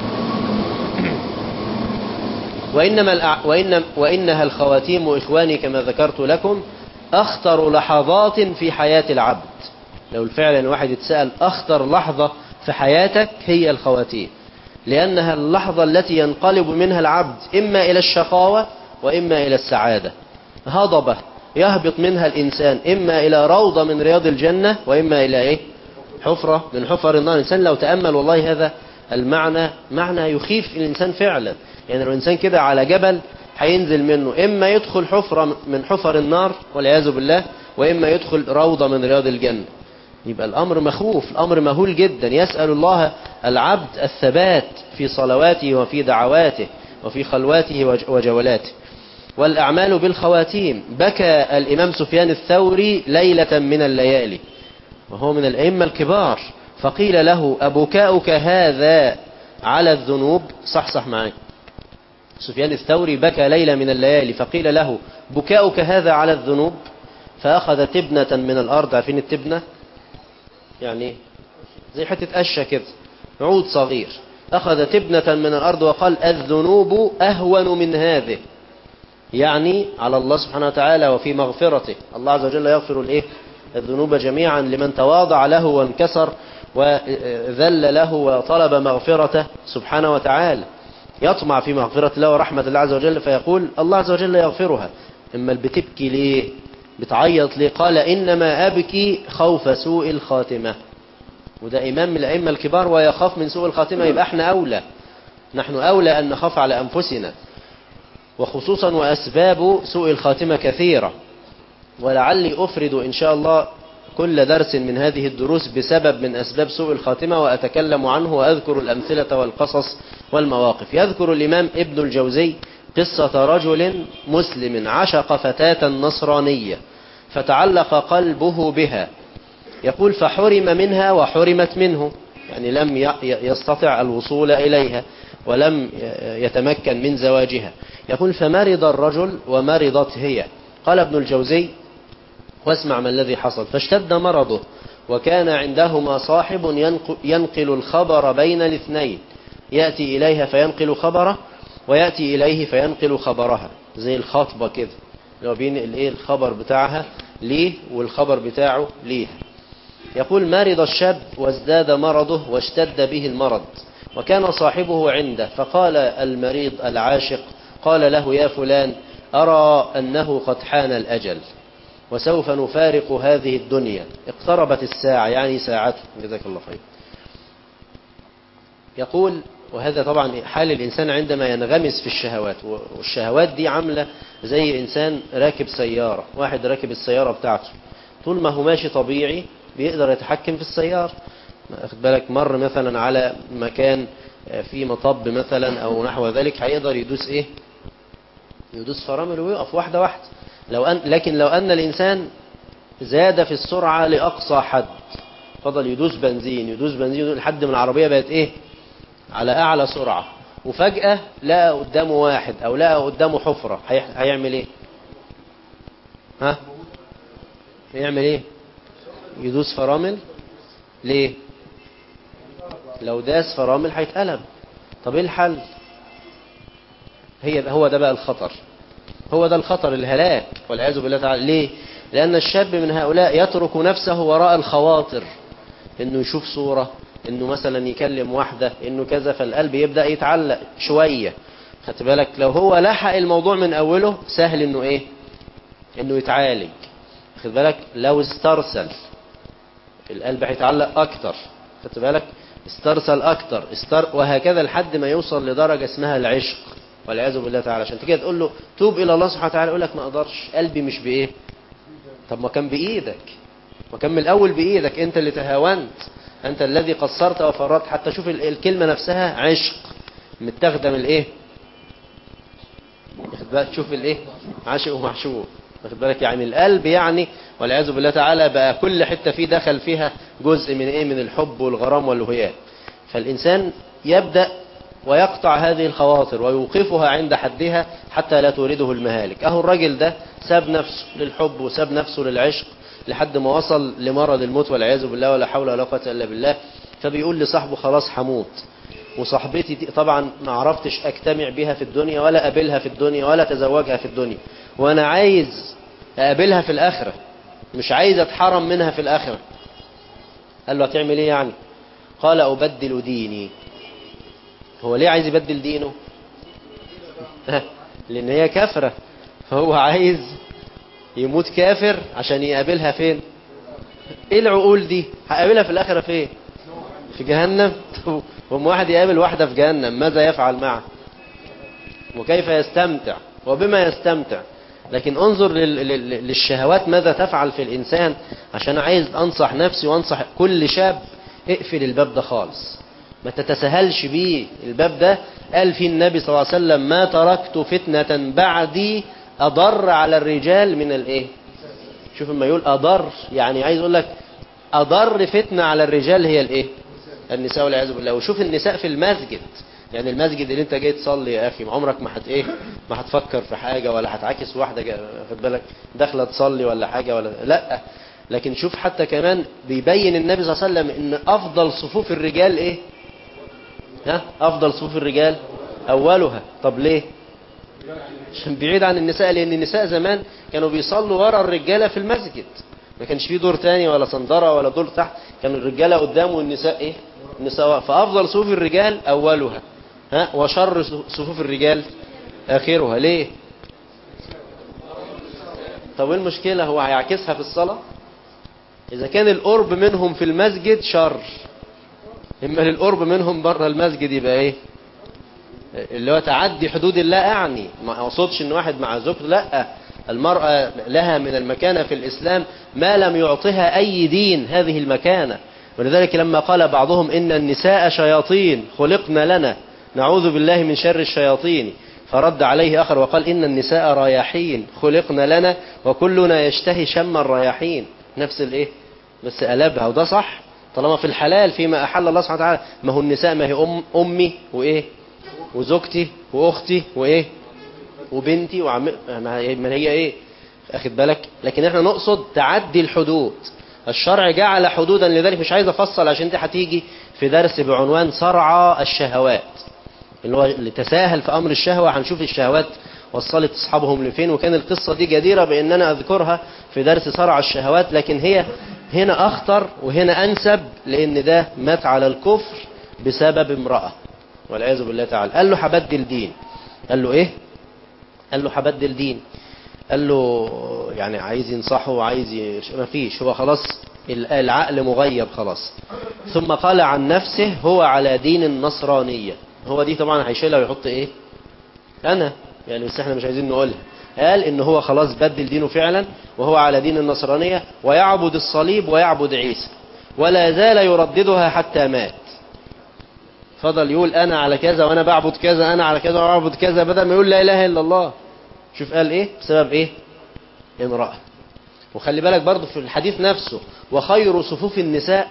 وإنما الأع... وإن... وإنها الخواتيم إخواني كما ذكرت لكم أخطر لحظات في حياة العبد لو فعلا واحد يتسأل أخطر لحظة في حياتك هي الخواتيم لأنها اللحظة التي ينقلب منها العبد إما إلى الشقاوة وإما إلى السعادة هضبة يهبط منها الإنسان إما إلى روضة من رياض الجنة وإما إلى إيه حفرة من حفر النار الإنسان لو تأمل والله هذا المعنى معنى يخيف الإنسان فعلا يعني لو الإنسان كده على جبل هينزل منه إما يدخل حفرة من حفر النار والعياذ بالله وإما يدخل روضة من رياض الجنة يبقى الأمر مخوف الأمر مهول جدا يسأل الله العبد الثبات في صلواته وفي دعواته وفي خلواته وجولاته والأعمال بالخواتيم بكى الإمام سفيان الثوري ليلة من الليالي وهو من الأئمة الكبار فقيل له أبكاؤك هذا على الذنوب صح صح معي سفيان الثوري بكى ليلة من الليالي فقيل له بكاؤك هذا على الذنوب فأخذ تبنة من الأرض عارفين التبنة يعني زي حتة قشة كده عود صغير أخذ تبنة من الأرض وقال الذنوب أهون من هذه يعني على الله سبحانه وتعالى وفي مغفرته الله عز وجل يغفر الإيه الذنوب جميعا لمن تواضع له وانكسر وذل له وطلب مغفرته سبحانه وتعالى يطمع في مغفرة الله ورحمة الله عز وجل فيقول الله عز وجل يغفرها إما بتبكي ليه بتعيط ليه قال إنما أبكي خوف سوء الخاتمة وده إمام من الأئمة الكبار ويخاف من سوء الخاتمة يبقى احنا أولى نحن أولى أن نخاف على أنفسنا وخصوصا وأسباب سوء الخاتمة كثيرة ولعلي أفرد إن شاء الله كل درس من هذه الدروس بسبب من أسباب سوء الخاتمة وأتكلم عنه وأذكر الأمثلة والقصص والمواقف يذكر الإمام ابن الجوزي قصة رجل مسلم عشق فتاة نصرانية فتعلق قلبه بها يقول فحرم منها وحرمت منه يعني لم يستطع الوصول إليها ولم يتمكن من زواجها يقول فمرض الرجل ومرضت هي قال ابن الجوزي واسمع ما الذي حصل فاشتد مرضه وكان عندهما صاحب ينق- ينقل الخبر بين الاثنين يأتي إليها فينقل خبره ويأتي إليه فينقل خبرها زي الخطبة كده اللي هو بينقل إيه الخبر بتاعها ليه والخبر بتاعه ليه يقول مرض الشاب وازداد مرضه واشتد به المرض وكان صاحبه عنده فقال المريض العاشق قال له يا فلان أرى أنه قد حان الأجل وسوف نفارق هذه الدنيا اقتربت الساعة يعني ساعته جزاك الله خير يقول وهذا طبعا حال الإنسان عندما ينغمس في الشهوات والشهوات دي عاملة زي إنسان راكب سيارة واحد راكب السيارة بتاعته طول ما هو ماشي طبيعي بيقدر يتحكم في السيارة أخد بالك مر مثلا على مكان في مطب مثلا أو نحو ذلك هيقدر يدوس إيه يدوس فرامل ويقف واحدة واحدة لو أن لكن لو أن الإنسان زاد في السرعة لأقصى حد فضل يدوس بنزين يدوس بنزين لحد من العربية بقت إيه على أعلى سرعة وفجأة لقى قدامه واحد أو لقى قدامه حفرة هي- هيعمل إيه ها هيعمل إيه يدوس فرامل ليه لو داس فرامل هيتقلب طب ايه الحل هي هو ده بقى الخطر هو ده الخطر الهلاك والعياذ بالله تعالى ليه لأن الشاب من هؤلاء يترك نفسه وراء الخواطر انه يشوف صورة انه مثلا يكلم واحدة انه كذا فالقلب يبدأ يتعلق شوية خدت بالك لو هو لحق الموضوع من اوله سهل انه ايه انه يتعالج خد بالك لو استرسل القلب هيتعلق اكتر خدت بالك استرسل اكتر استر وهكذا لحد ما يوصل لدرجة اسمها العشق والعياذ بالله تعالى عشان تيجي تقول له توب الى الله سبحانه وتعالى يقول لك ما اقدرش قلبي مش بايه طب ما كان بايدك ما كان من الاول بايدك انت اللي تهاونت انت الذي قصرت وفرطت حتى شوف ال- الكلمة نفسها عشق متاخده من الايه واخد بالك تشوف الايه عاشق ومعشوق واخد بالك يعني القلب يعني والعياذ بالله تعالى بقى كل حته فيه دخل فيها جزء من ايه من الحب والغرام واللهيان فالانسان يبدا ويقطع هذه الخواطر ويوقفها عند حدها حتى لا تورده المهالك اهو الراجل ده ساب نفسه للحب وساب نفسه للعشق لحد ما وصل لمرض الموت والعياذ بالله ولا حول ولا قوه الا بالله فبيقول لصاحبه خلاص هموت وصاحبتي دي طبعا ما عرفتش اجتمع بها في الدنيا ولا اقابلها في الدنيا ولا اتزوجها في الدنيا وانا عايز اقابلها في الاخره مش عايز اتحرم منها في الاخره قال له هتعمل ايه يعني قال ابدل ديني هو ليه عايز يبدل دينه لان هي كافره فهو عايز يموت كافر عشان يقابلها فين ايه العقول دي هقابلها في الاخره فين في جهنم طب وما واحد يقابل واحدة في جهنم ماذا يفعل معه وكيف يستمتع وبما يستمتع لكن انظر لل- لل- للشهوات ماذا تفعل في الإنسان عشان عايز أنصح نفسي وأنصح كل شاب اقفل الباب ده خالص ما تتسهلش بيه الباب ده قال فيه النبي صلى الله عليه وسلم ما تركت فتنة بعدي أضر على الرجال من الإيه شوف لما يقول أضر يعني عايز يقول لك أضر فتنة على الرجال هي الإيه النساء والعياذ بالله وشوف النساء في المسجد يعني المسجد اللي انت جاي تصلي يا اخي عمرك ما هت ايه ما هتفكر في حاجه ولا هتعاكس واحده جا- خد بالك داخله تصلي ولا حاجه ولا لا لكن شوف حتى كمان بيبين النبي صلى الله عليه وسلم ان افضل صفوف الرجال ايه ها افضل صفوف الرجال اولها طب ليه عشان بعيد عن النساء لان النساء زمان كانوا بيصلوا ورا الرجاله في المسجد ما كانش فيه دور تاني ولا صندرة ولا دور تحت كانوا الرجاله قدام والنساء ايه النساء ورا. فافضل صفوف الرجال اولها ها وشر صفوف الرجال اخرها ليه طب ايه المشكله هو هيعكسها في الصلاه اذا كان القرب منهم في المسجد شر اما للقرب منهم بره المسجد يبقى ايه اللي هو تعدي حدود الله أعني ما أقصدش إن واحد مع زوجته لا المرأة لها من المكانة في الإسلام ما لم يعطها أي دين هذه المكانة ولذلك لما قال بعضهم إن النساء شياطين خلقنا لنا نعوذ بالله من شر الشياطين فرد عليه آخر وقال إن النساء رياحين خلقنا لنا وكلنا يشتهي شم الرياحين نفس الإيه بس قلبها وده صح طالما في الحلال فيما أحل الله سبحانه وتعالى ما هو النساء ما هي أم أمي وإيه وزوجتي واختي وايه وبنتي وعم ما هي ما هي ايه أخد بالك لكن احنا نقصد تعدي الحدود الشرع جعل حدودا لذلك مش عايز أفصل عشان دي هتيجي في درس بعنوان صرع الشهوات اللي هو اللي تساهل في أمر الشهوة هنشوف الشهوات وصلت أصحابهم لفين وكان القصة دي جديرة بأن أنا أذكرها في درس صرع الشهوات لكن هي هنا أخطر وهنا أنسب لأن ده مات على الكفر بسبب امرأة والعياذ بالله تعالى قال له هبدل دين قال له إيه قال له هبدل دين قال له يعني عايز ينصحه وعايز ي... ما فيش هو خلاص العقل مغيب خلاص ثم قال عن نفسه هو على دين النصرانية هو دي طبعا هيشيلها ويحط ايه انا يعني بس احنا مش عايزين نقولها قال ان هو خلاص بدل دينه فعلا وهو على دين النصرانية ويعبد الصليب ويعبد عيسى ولا زال يرددها حتى مات فضل يقول انا على كذا وانا بعبد كذا انا على كذا وانا بعبد كذا بدل ما يقول لا اله الا الله شوف قال ايه بسبب ايه امرأة وخلي بالك برضو في الحديث نفسه وخير صفوف النساء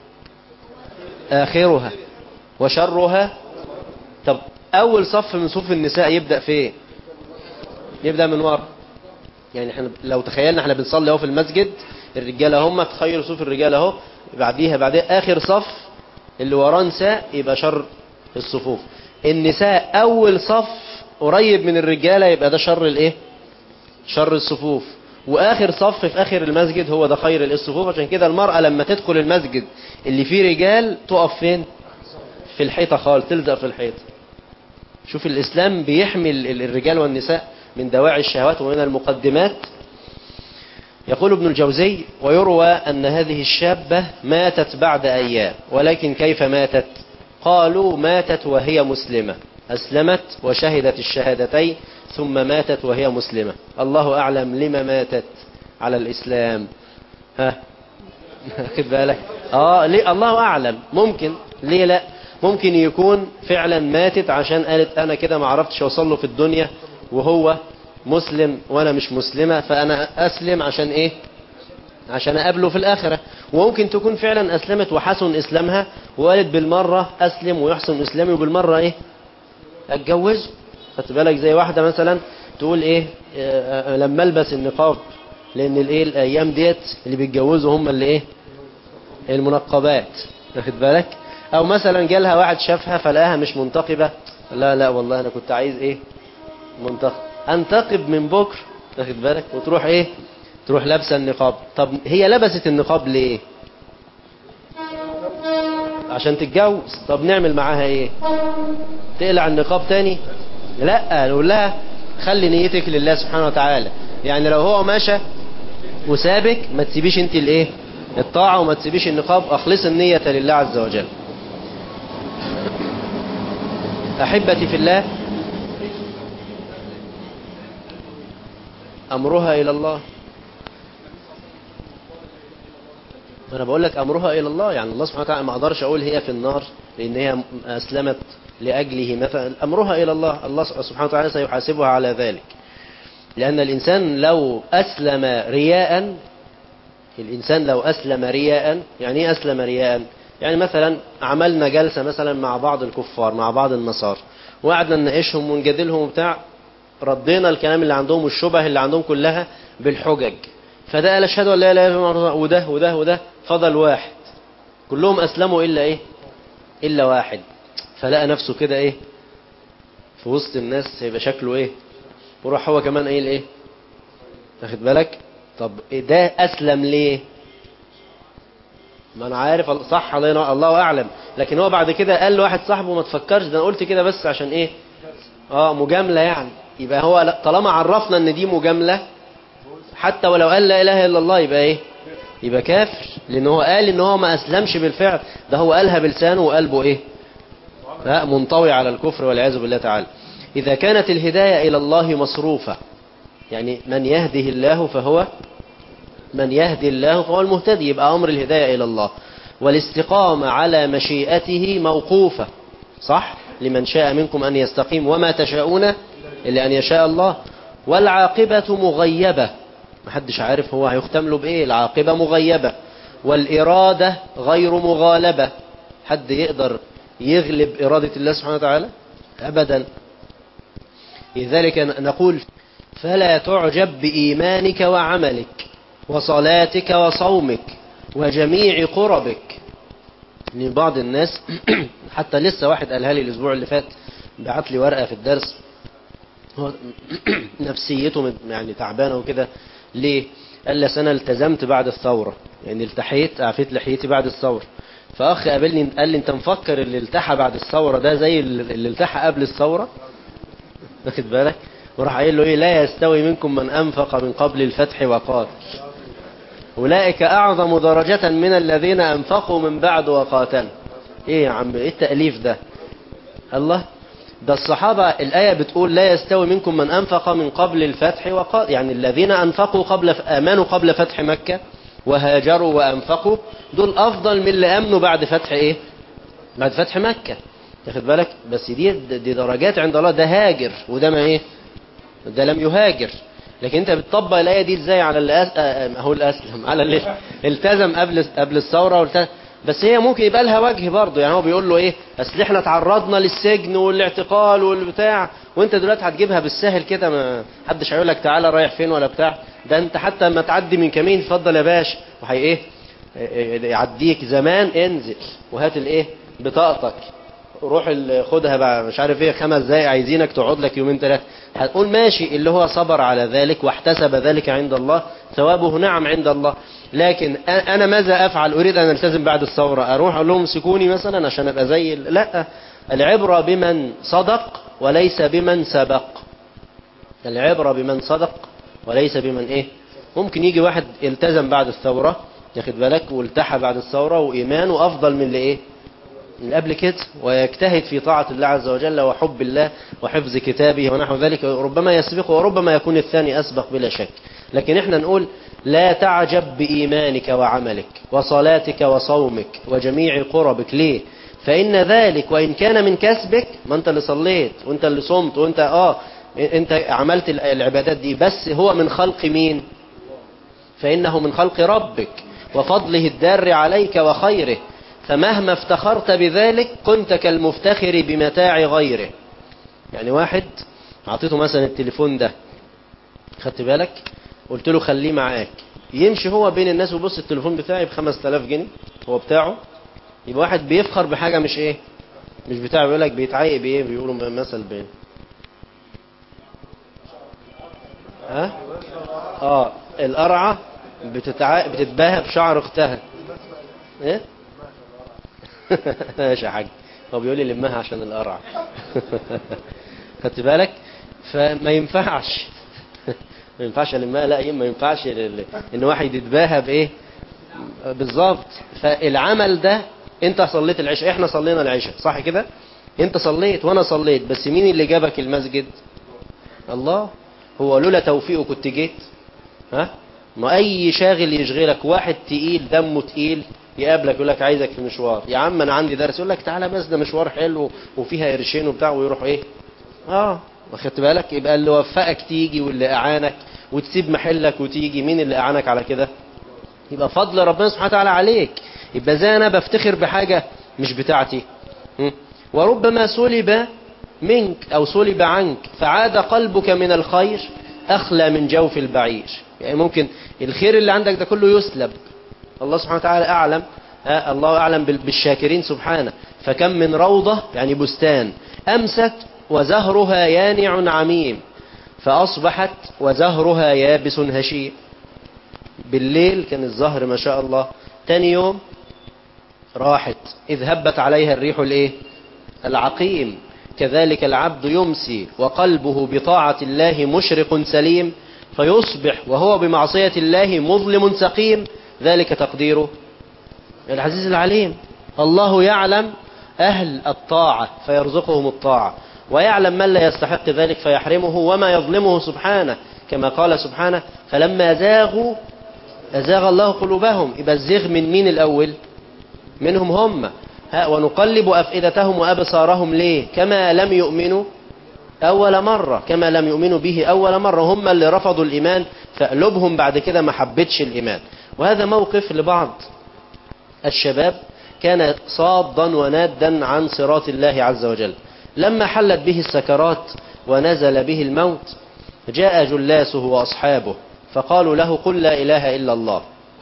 آخرها وشرها طب أول صف من صفوف النساء يبدأ في ايه يبدأ من ورا يعني احنا لو تخيلنا احنا بنصلي اهو في المسجد الرجاله هم تخير صفوف الرجاله اهو بعديها بعديها آخر صف اللي وراه نساء يبقى شر الصفوف النساء أول صف قريب من الرجالة يبقى ده شر الايه شر الصفوف واخر صف في اخر المسجد هو ده خير الصفوف عشان كده المرأة لما تدخل المسجد اللي فيه رجال تقف فين في الحيطة خالص تلزق في الحيطة شوف الاسلام بيحمي الرجال والنساء من دواعي الشهوات ومن المقدمات يقول ابن الجوزي ويروى أن هذه الشابة ماتت بعد أيام ولكن كيف ماتت قالوا ماتت وهي مسلمة أسلمت وشهدت الشهادتين ثم ماتت وهي مسلمة الله أعلم لما ماتت على الإسلام ها خد بالك آه ليه الله أعلم ممكن ليه لا ممكن يكون فعلا ماتت عشان قالت أنا كده ما عرفتش أوصل له في الدنيا وهو مسلم وأنا مش مسلمة فأنا أسلم عشان إيه عشان أقابله في الآخرة وممكن تكون فعلا أسلمت وحسن إسلامها وقالت بالمرة أسلم ويحسن إسلامي وبالمرة إيه اتجوزه خدت بالك زي واحدة مثلا تقول ايه آه لما البس النقاب لان الايه الايام ديت اللي بيتجوزوا هم اللي ايه المنقبات واخد بالك او مثلا جالها واحد شافها فلقاها مش منتقبة لا لا والله انا كنت عايز ايه منتقب انتقب من بكر واخد بالك وتروح ايه تروح لابسه النقاب طب هي لبست النقاب ليه عشان تتجوز طب نعمل معاها ايه تقلع النقاب تاني لا نقول لها خلي نيتك لله سبحانه وتعالى يعني لو هو ماشى وسابك ما تسيبيش انت الايه الطاعة وما تسيبيش النقاب اخلص النية لله عز وجل احبتي في الله امرها الى الله انا بقول لك امرها الى الله يعني الله سبحانه وتعالى ما اقدرش اقول هي في النار لان هي اسلمت لاجله مثلا امرها الى الله الله سبحانه وتعالى سيحاسبها على ذلك لان الانسان لو اسلم رياء الانسان لو اسلم رياء يعني ايه اسلم رياء يعني مثلا عملنا جلسه مثلا مع بعض الكفار مع بعض النصارى وقعدنا نناقشهم ونجادلهم وبتاع ردينا الكلام اللي عندهم والشبه اللي عندهم كلها بالحجج فده قال اشهد ان لا اله الا الله وده وده وده فضل واحد كلهم اسلموا الا ايه الا واحد فلقى نفسه كده ايه في وسط الناس هيبقى شكله ايه وراح هو كمان ايه الايه تاخد بالك طب إيه ده اسلم ليه ما انا عارف صح الله الله اعلم لكن هو بعد كده قال لواحد صاحبه ما تفكرش ده انا قلت كده بس عشان ايه اه مجامله يعني يبقى هو طالما عرفنا ان دي مجامله حتى ولو قال لا اله الا الله يبقى ايه يبقى كافر لان هو قال ان هو ما اسلمش بالفعل ده هو قالها بلسانه وقلبه ايه لا منطوي على الكفر والعياذ بالله تعالى اذا كانت الهدايه الى الله مصروفه يعني من يهده الله فهو من يهدي الله فهو المهتدي يبقى امر الهدايه الى الله والاستقامه على مشيئته موقوفه صح لمن شاء منكم ان يستقيم وما تشاءون الا ان يشاء الله والعاقبه مغيبه محدش عارف هو هيختم له بايه العاقبة مغيبة والإرادة غير مغالبة حد يقدر يغلب إرادة الله سبحانه وتعالى أبدا لذلك نقول فلا تعجب بإيمانك وعملك وصلاتك وصومك وجميع قربك ان بعض الناس حتى لسه واحد قالها لي الاسبوع اللي فات بعت لي ورقه في الدرس هو نفسيته يعني تعبانه وكده ليه قال لي انا التزمت بعد الثوره يعني التحيت عفيت لحيتي بعد الثوره فاخ قابلني قال لي انت مفكر اللي التحى بعد الثوره ده زي اللي التحى قبل الثوره واخد بالك وراح قايل له ايه لا يستوي منكم من انفق من قبل الفتح وقاتل أولئك أعظم درجة من الذين أنفقوا من بعد وقاتلوا إيه يا عم إيه التأليف ده الله ده الصحابة الآية بتقول لا يستوي منكم من أنفق من قبل الفتح وقاتل يعني الذين أنفقوا قبل آمنوا قبل فتح مكة وهاجروا وأنفقوا دول أفضل من اللي أمنوا بعد فتح إيه بعد فتح مكة تاخد بالك بس دي دي درجات عند الله ده هاجر وده ما إيه ده لم يهاجر لكن انت بتطبق الايه دي ازاي على اللي أس... هو الاسلم على اللي التزم قبل قبل الثوره والتزم بس هي ممكن يبقى لها وجه برضه يعني هو بيقول له ايه اصل احنا تعرضنا للسجن والاعتقال والبتاع وانت دلوقتي هتجيبها بالسهل كده ما حدش هيقول لك تعالى رايح فين ولا بتاع ده انت حتى لما تعدي من كمين اتفضل يا باشا وهي ايه يعديك زمان انزل وهات الايه بطاقتك روح خدها بقى مش عارف ايه خمس دقايق عايزينك تقعد لك يومين ثلاثه هتقول ماشي اللي هو صبر على ذلك واحتسب ذلك عند الله ثوابه نعم عند الله لكن انا ماذا افعل اريد ان التزم بعد الثوره اروح اقول لهم سكوني مثلا عشان ابقى زي لا العبره بمن صدق وليس بمن سبق العبره بمن صدق وليس بمن ايه ممكن يجي واحد التزم بعد الثوره ياخد بالك والتحى بعد الثوره وايمانه افضل من اللي ايه من قبل كده ويجتهد في طاعة الله عز وجل وحب الله وحفظ كتابه ونحو ذلك ربما يسبقه وربما يكون الثاني أسبق بلا شك لكن احنا نقول لا تعجب بإيمانك وعملك وصلاتك وصومك وجميع قربك ليه فإن ذلك وإن كان من كسبك ما أنت اللي صليت وأنت اللي صمت وأنت آه أنت عملت العبادات دي بس هو من خلق مين فإنه من خلق ربك وفضله الدار عليك وخيره فمهما افتخرت بذلك كنت كالمفتخر بمتاع غيره يعني واحد اعطيته مثلا التليفون ده خدت بالك قلت له خليه معاك يمشي هو بين الناس وبص التليفون بتاعي ب 5000 جنيه هو بتاعه يبقى واحد بيفخر بحاجه مش ايه مش بتاعه بيقول لك بيتعايق بايه بيقولوا مثل بين ها اه القرعه بتتع... بتتباهى بشعر اختها ايه ماشي يا حاج هو بيقول لي لمها عشان القرع خدت بالك فما ينفعش ما ينفعش الماء لا ما ينفعش ان واحد يتباهى بايه بالظبط فالعمل ده انت صليت العشاء احنا صلينا العشاء صح كده انت صليت وانا صليت بس مين اللي جابك المسجد الله هو لولا توفيقه كنت جيت ها ما اي شاغل يشغلك واحد تقيل دمه تقيل يقابلك يقول لك عايزك في مشوار يا عم انا عندي درس يقول لك تعالى بس ده مشوار حلو وفيها قرشين وبتاع ويروح ايه اه واخدت بالك يبقى اللي وفقك تيجي واللي اعانك وتسيب محلك وتيجي مين اللي اعانك على كده يبقى فضل ربنا سبحانه وتعالى عليك يبقى زي انا بفتخر بحاجه مش بتاعتي م? وربما سلب منك او سلب عنك فعاد قلبك من الخير اخلى من جوف البعير يعني ممكن الخير اللي عندك ده كله يسلب الله سبحانه وتعالى أعلم الله أعلم بالشاكرين سبحانه فكم من روضة يعني بستان أمست وزهرها يانع عميم فأصبحت وزهرها يابس هشيم بالليل كان الزهر ما شاء الله تاني يوم راحت إذ هبت عليها الريح الايه العقيم كذلك العبد يمسي وقلبه بطاعة الله مشرق سليم فيصبح وهو بمعصية الله مظلم سقيم ذلك تقديره العزيز العليم الله يعلم أهل الطاعة فيرزقهم الطاعة ويعلم من لا يستحق ذلك فيحرمه وما يظلمه سبحانه كما قال سبحانه فلما زاغوا أزاغ الله قلوبهم يبقى الزيغ من مين الأول منهم هم ها ونقلب أفئدتهم وأبصارهم ليه كما لم يؤمنوا أول مرة كما لم يؤمنوا به أول مرة هم اللي رفضوا الإيمان فقلوبهم بعد كده ما حبتش الإيمان وهذا موقف لبعض الشباب كان صادا ونادا عن صراط الله عز وجل لما حلت به السكرات ونزل به الموت جاء جلاسه وأصحابه فقالوا له قل لا إله إلا الله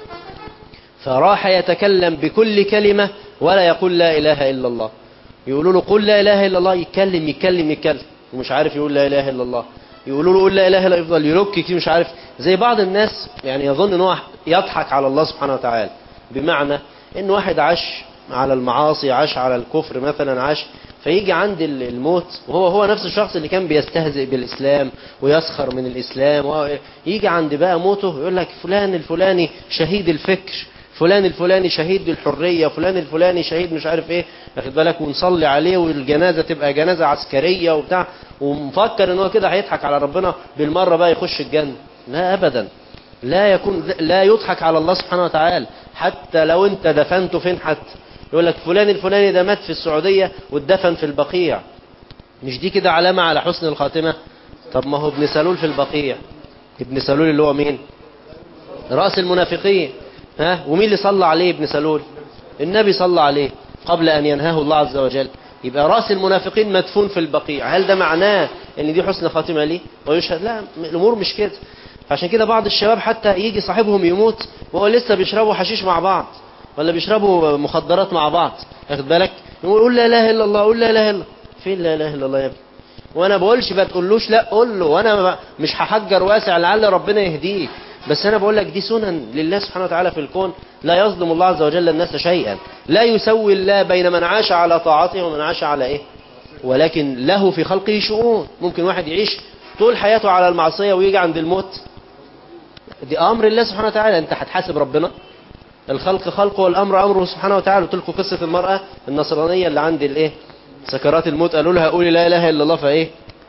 فراح يتكلم بكل كلمة ولا يقول لا إله إلا الله يقولوا له قل لا إله إلا الله يتكلم يتكلم يتكلم ومش عارف يقول لا إله إلا الله يقولوا له قل لا إله إلا الله يفضل يرك كتير مش عارف زي بعض الناس يعني يظن ان هو يضحك على الله سبحانه وتعالى بمعنى ان واحد عاش على المعاصي عاش على الكفر مثلا عاش فيجي عند الموت وهو هو نفس الشخص اللي كان بيستهزئ بالإسلام ويسخر من الإسلام يجي عند بقى موته يقول لك فلان الفلاني شهيد الفكر فلان الفلاني شهيد الحرية فلان الفلاني شهيد مش عارف ايه واخد بالك ونصلي عليه والجنازة تبقى جنازة عسكرية وبتاع ومفكر ان هو كده هيضحك على ربنا بالمرة بقى يخش الجنة لا ابدا لا يكون لا يضحك على الله سبحانه وتعالى حتى لو انت دفنته فين حتى يقول لك فلان الفلاني ده مات في السعودية واتدفن في البقيع مش دي كده علامة على حسن الخاتمة طب ما هو ابن سلول في البقيع ابن سلول اللي هو مين رأس المنافقين ها ومين اللي صلى عليه ابن سلول النبي صلى عليه قبل أن ينهاه الله عز وجل يبقى رأس المنافقين مدفون في البقيع هل ده معناه ان دي حسن خاتمة ليه ويشهد لا الأمور مش كده عشان كده بعض الشباب حتى يجي صاحبهم يموت وهو لسه بيشربوا حشيش مع بعض ولا بيشربوا مخدرات مع بعض واخد بالك يقول قول لا اله الا الله قول لا اله الا فين لا اله الا الله يا ابني وانا بقولش ما تقولوش لا قول له وانا مش هحجر واسع لعل ربنا يهديك بس انا بقول لك دي سنن لله سبحانه وتعالى في الكون لا يظلم الله عز وجل الناس شيئا لا يسوي الله بين من عاش على طاعته ومن عاش على ايه ولكن له في خلقه شؤون ممكن واحد يعيش طول حياته على المعصية ويجي عند الموت دي امر الله سبحانه وتعالى انت هتحاسب ربنا الخلق خلقه والامر امره سبحانه وتعالى قلت لكم قصه المراه النصرانيه اللي عند الايه سكرات الموت قالوا لها قولي لا اله الا الله فايه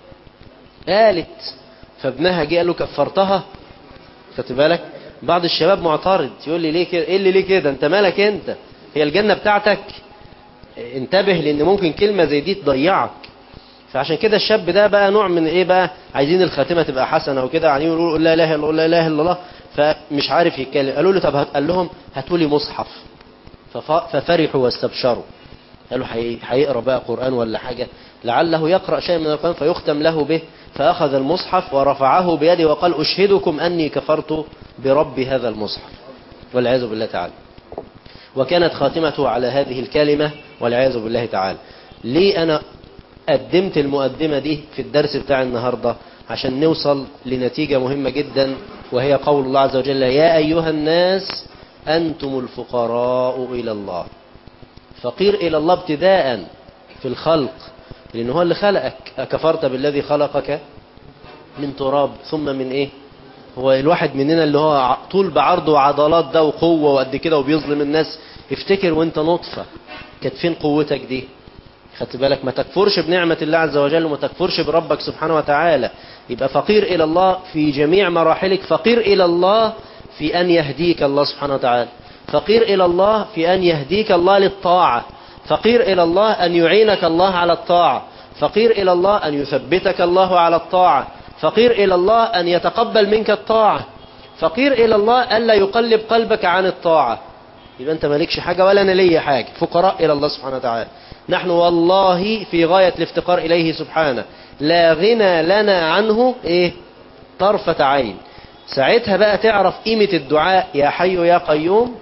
قالت فابنها جه قال له كفرتها خدت بالك بعض الشباب معترض يقول لي ليه كده ايه اللي ليه كده انت مالك انت هي الجنه بتاعتك انتبه لان ممكن كلمه زي دي تضيعك فعشان كده الشاب ده بقى نوع من ايه بقى عايزين الخاتمه تبقى حسنه وكده يعني يقولوا لا اله الا الله لا اله الا الله فمش عارف يتكلم قالوا له طب قال لهم هاتوا لي مصحف ففرحوا واستبشروا قالوا هيقرا بقى قران ولا حاجه لعله يقرا شيء من القران فيختم له به فاخذ المصحف ورفعه بيده وقال اشهدكم اني كفرت برب هذا المصحف والعياذ بالله تعالى وكانت خاتمته على هذه الكلمه والعياذ بالله تعالى ليه انا قدمت المقدمة دي في الدرس بتاع النهاردة عشان نوصل لنتيجة مهمة جدا وهي قول الله عز وجل يا أيها الناس أنتم الفقراء إلى الله فقير إلى الله ابتداء في الخلق لأن هو اللي خلقك أكفرت بالذي خلقك من تراب ثم من إيه هو الواحد مننا اللي هو طول بعرضه وعضلات ده وقوة وقد كده وبيظلم الناس افتكر وانت نطفة كانت فين قوتك دي خدت بالك ما تكفرش بنعمة الله عز وجل وما تكفرش بربك سبحانه وتعالى يبقى فقير إلى الله في جميع مراحلك فقير إلى الله في أن يهديك الله سبحانه وتعالى فقير إلى الله في أن يهديك الله للطاعة فقير إلى الله أن يعينك الله على الطاعة فقير إلى الله أن يثبتك الله على الطاعة فقير إلى الله أن يتقبل منك الطاعة فقير إلى الله ألا يقلب قلبك عن الطاعة يبقى أنت مالكش حاجة ولا أنا ليا حاجة فقراء إلى الله سبحانه وتعالى نحن والله في غاية الافتقار إليه سبحانه لا غنى لنا عنه إيه طرفة عين ساعتها بقى تعرف قيمة الدعاء يا حي يا قيوم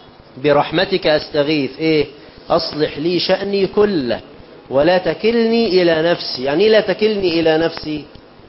برحمتك أستغيث إيه أصلح لي شأني كله ولا تكلني إلى نفسي يعني لا تكلني إلى نفسي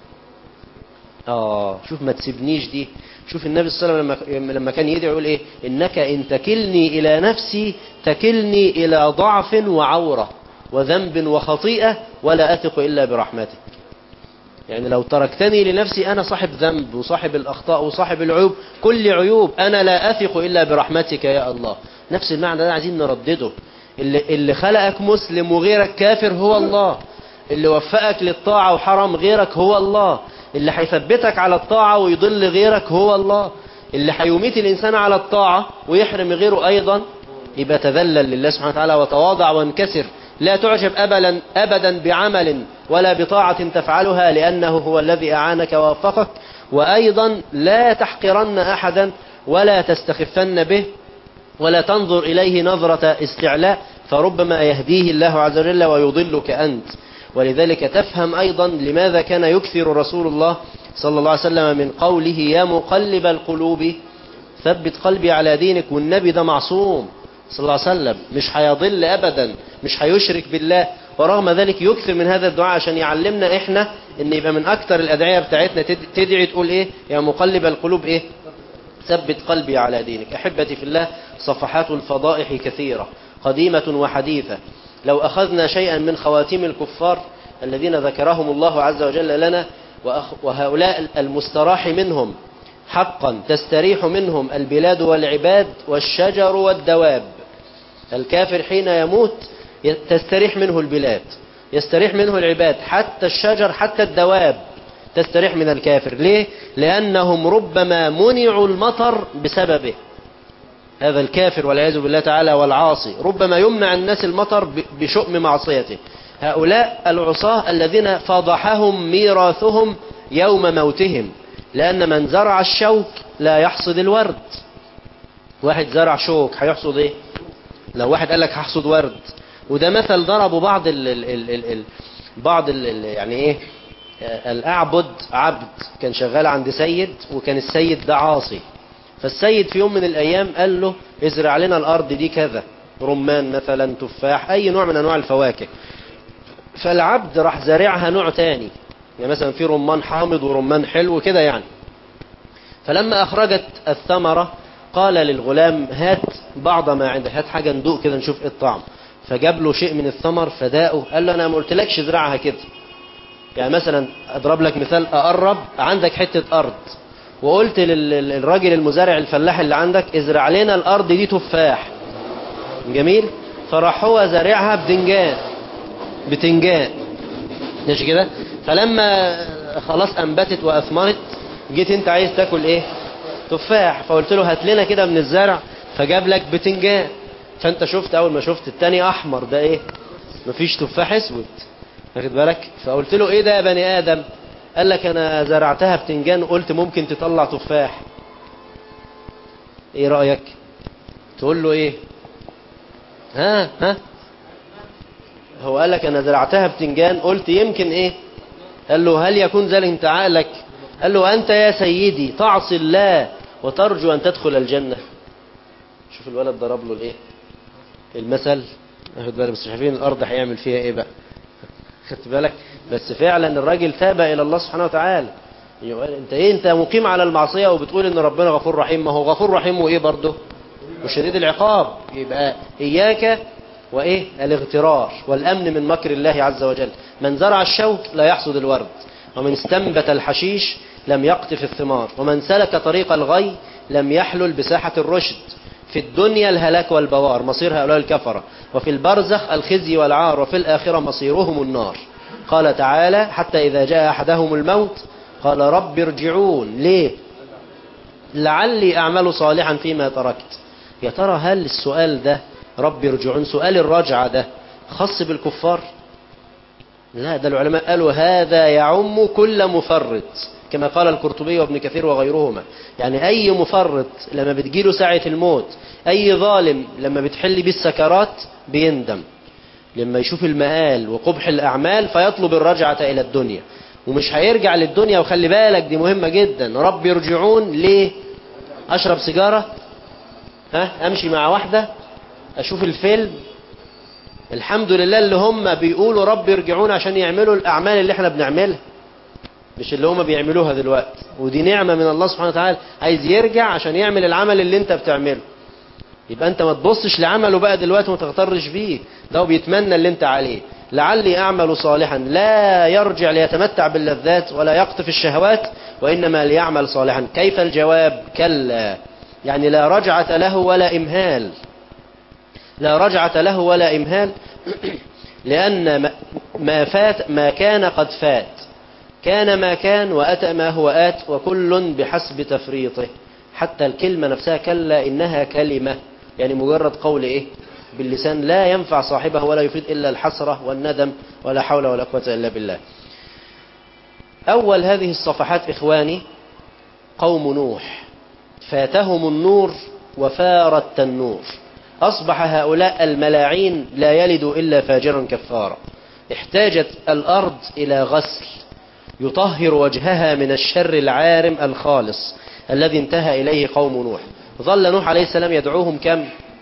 آه شوف ما تسيبنيش دي شوف النبي صلى الله عليه وسلم لما كان يدعو يقول ايه انك ان تكلني الى نفسي تكلني الى ضعف وعورة وذنب وخطيئة ولا اثق الا برحمتك يعني لو تركتني لنفسي انا صاحب ذنب وصاحب الاخطاء وصاحب العيوب كل عيوب انا لا اثق الا برحمتك يا الله نفس المعنى ده عايزين نردده اللي, اللي خلقك مسلم وغيرك كافر هو الله اللي وفقك للطاعة وحرم غيرك هو الله اللي هيثبتك على الطاعة ويضل غيرك هو الله اللي هيميت الإنسان على الطاعة ويحرم غيره أيضا يبقى تذلل لله سبحانه وتعالى وتواضع وانكسر لا تعجب أبدا, أبدا بعمل ولا بطاعة تفعلها لأنه هو الذي أعانك ووفقك وأيضا لا تحقرن أحدا ولا تستخفن به ولا تنظر إليه نظرة استعلاء فربما يهديه الله عز وجل ويضلك أنت ولذلك تفهم أيضا لماذا كان يكثر رسول الله صلى الله عليه وسلم من قوله يا مقلب القلوب ثبت قلبي على دينك والنبي ده معصوم صلى الله عليه وسلم مش هيضل أبدا مش هيشرك بالله ورغم ذلك يكثر من هذا الدعاء عشان يعلمنا احنا ان يبقى من اكثر الادعية بتاعتنا تدعي تقول ايه يا مقلب القلوب ايه ثبت قلبي على دينك احبتي في الله صفحات الفضائح كثيرة قديمة وحديثة لو اخذنا شيئا من خواتيم الكفار الذين ذكرهم الله عز وجل لنا وهؤلاء المستراح منهم حقا تستريح منهم البلاد والعباد والشجر والدواب الكافر حين يموت تستريح منه البلاد يستريح منه العباد حتى الشجر حتى الدواب تستريح من الكافر ليه؟ لأنهم ربما منعوا المطر بسببه هذا الكافر والعياذ بالله تعالى والعاصي ربما يمنع الناس المطر بشؤم معصيته هؤلاء العصاة الذين فضحهم ميراثهم يوم موتهم لأن من زرع الشوك لا يحصد الورد واحد زرع شوك هيحصد ايه لو واحد قال لك هحصد ورد وده مثل ضربه بعض ال ال ال ال ال بعض ال ال يعني ايه الأعبد عبد كان شغال عند سيد وكان السيد ده عاصي فالسيد في يوم من الأيام قال له ازرع لنا الأرض دي كذا رمان مثلا تفاح أي نوع من أنواع الفواكه فالعبد راح زارعها نوع تاني يعني مثلا في رمان حامض ورمان حلو كده يعني فلما أخرجت الثمرة قال للغلام هات بعض ما عندك هات حاجة ندوق كده نشوف ايه الطعم فجاب له شيء من الثمر فداقه قال له أنا ما قلتلكش ازرعها كده يعني مثلا أضرب لك مثال أقرب عندك حتة أرض وقلت للراجل المزارع الفلاح اللي عندك ازرع لنا الأرض دي تفاح جميل فراح هو زارعها بدنجان بتنجان ماشي كده فلما خلاص أنبتت وأثمرت جيت انت عايز تاكل ايه تفاح فقلت له هات لنا كده من الزرع فجاب لك بتنجان فانت شفت اول ما شفت التاني احمر ده ايه مفيش تفاح اسود واخد بالك فقلت له ايه ده يا بني ادم قال لك انا زرعتها بتنجان وقلت ممكن تطلع تفاح ايه رأيك تقول له ايه ها ها هو قال لك انا زرعتها بتنجان قلت يمكن ايه قال له هل يكون ذلك انت عقلك قال له أنت يا سيدي تعصي الله وترجو أن تدخل الجنة شوف الولد ضرب له الايه المثل اخد بالك بس شايفين الأرض هيعمل فيها ايه بقى خدت بالك بس فعلا الراجل تاب إلى الله سبحانه وتعالى انت ايه انت مقيم على المعصية وبتقول ان ربنا غفور رحيم ما هو غفور رحيم وايه برضه وشديد العقاب يبقى إياك وإيه الاغترار والأمن من مكر الله عز وجل من زرع الشوك لا يحصد الورد ومن استنبت الحشيش لم يقطف الثمار ومن سلك طريق الغي لم يحلل بساحة الرشد في الدنيا الهلاك والبوار مصير هؤلاء الكفرة وفي البرزخ الخزي والعار وفي الآخرة مصيرهم النار قال تعالى حتى إذا جاء أحدهم الموت قال رب ارجعون ليه لعلي أعمل صالحا فيما تركت يا ترى هل السؤال ده رب ارجعون سؤال الرجعة ده خاص بالكفار لا ده العلماء قالوا هذا يعم كل مفرط كما قال القرطبي وابن كثير وغيرهما يعني أي مفرط لما بتجيله ساعة الموت أي ظالم لما بتحل بيه السكرات بيندم لما يشوف المآل وقبح الأعمال فيطلب الرجعة إلى الدنيا ومش هيرجع للدنيا وخلي بالك دي مهمة جدا رب يرجعون ليه أشرب سيجارة ها أمشي مع واحدة أشوف الفيلم الحمد لله اللي هم بيقولوا رب يرجعون عشان يعملوا الأعمال اللي احنا بنعملها مش اللي هم بيعملوها دلوقتي ودي نعمة من الله سبحانه وتعالى عايز يرجع عشان يعمل العمل اللي انت بتعمله يبقى انت ما تبصش لعمله بقى دلوقتي وما تغترش بيه ده بيتمنى اللي انت عليه لعلي أعمل صالحا لا يرجع ليتمتع باللذات ولا يقطف الشهوات وإنما ليعمل صالحا كيف الجواب كلا يعني لا رجعة له ولا إمهال لا رجعة له ولا إمهال لأن ما فات ما كان قد فات كان ما كان وأتى ما هو آت وكل بحسب تفريطه حتى الكلمة نفسها كلا إنها كلمة يعني مجرد قول إيه باللسان لا ينفع صاحبه ولا يفيد إلا الحسرة والندم ولا حول ولا قوة إلا بالله أول هذه الصفحات إخواني قوم نوح فاتهم النور وفار التنور أصبح هؤلاء الملاعين لا يلد إلا فاجرا كفارا احتاجت الأرض إلى غسل يطهر وجهها من الشر العارم الخالص الذي انتهى إليه قوم نوح ظل نوح عليه السلام يدعوهم كم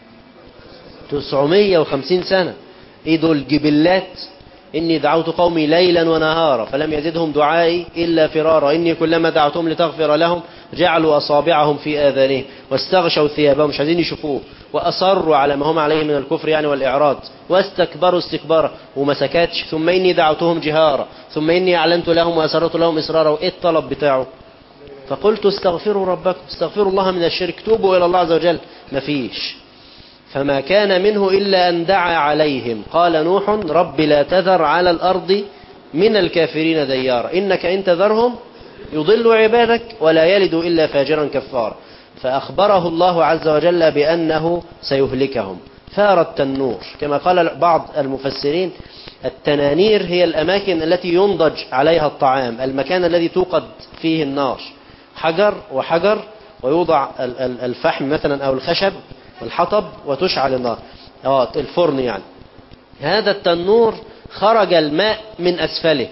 950 سنة ايه دول جبلات إني دعوت قومي ليلا ونهارا فلم يزدهم دعائي إلا فرارا إني كلما دعوتهم لتغفر لهم جعلوا أصابعهم في آذانهم واستغشوا ثيابهم مش عايزين يشوفوه وأصروا على ما هم عليه من الكفر يعني والإعراض واستكبروا استكبارا وما سكتش ثم إني دعوتهم جهارا ثم إني أعلنت لهم وأسررت لهم إسرارا وإيه الطلب بتاعه فقلت استغفروا ربكم استغفروا الله من الشرك توبوا إلى الله عز وجل مفيش فما كان منه إلا أن دعا عليهم قال نوح رب لا تذر على الأرض من الكافرين ديارا إنك إن تذرهم يضل عبادك ولا يلد إلا فاجرا كفارا فأخبره الله عز وجل بأنه سيهلكهم ثار التنور كما قال بعض المفسرين التنانير هي الأماكن التي ينضج عليها الطعام المكان الذي توقد فيه النار حجر وحجر ويوضع الفحم مثلا أو الخشب الحطب وتشعل النار اه الفرن يعني هذا التنور خرج الماء من أسفله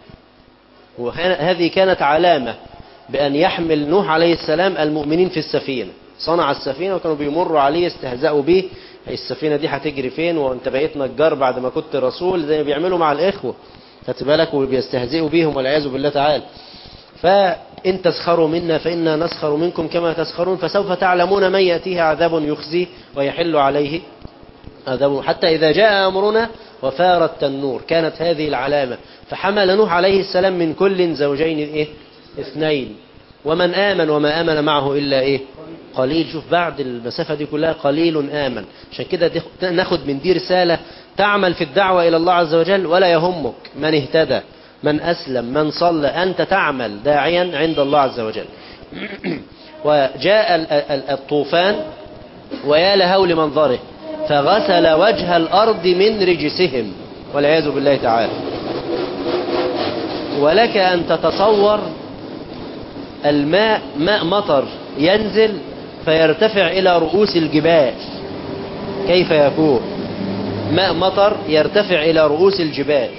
وهذه كانت علامة بأن يحمل نوح عليه السلام المؤمنين في السفينة صنع السفينة وكانوا بيمروا عليه يستهزأوا به السفينة دي هتجري فين وانت بقيت نجار بعد ما كنت رسول زي ما بيعملوا مع الإخوة خدت بالك وبيستهزئوا بيهم والعياذ بالله تعالى فإن تسخروا منا فإنا نسخر منكم كما تسخرون فسوف تعلمون من يأتيه عذاب يخزيه ويحل عليه عذاب حتى إذا جاء أمرنا وفار التنور كانت هذه العلامة فحمل نوح عليه السلام من كل زوجين إيه؟ اثنين ومن آمن وما آمن معه إلا إيه قليل شوف بعد المسافة دي كلها قليل آمن عشان كده ناخد من دي رسالة تعمل في الدعوة إلى الله عز وجل ولا يهمك من اهتدى من أسلم من صلى أنت تعمل داعيا عند الله عز وجل وجاء الطوفان ويا لهول منظره فغسل وجه الأرض من رجسهم والعياذ بالله تعالى ولك أن تتصور الماء ماء مطر ينزل فيرتفع إلى رؤوس الجبال كيف يكون ماء مطر يرتفع إلى رؤوس الجبال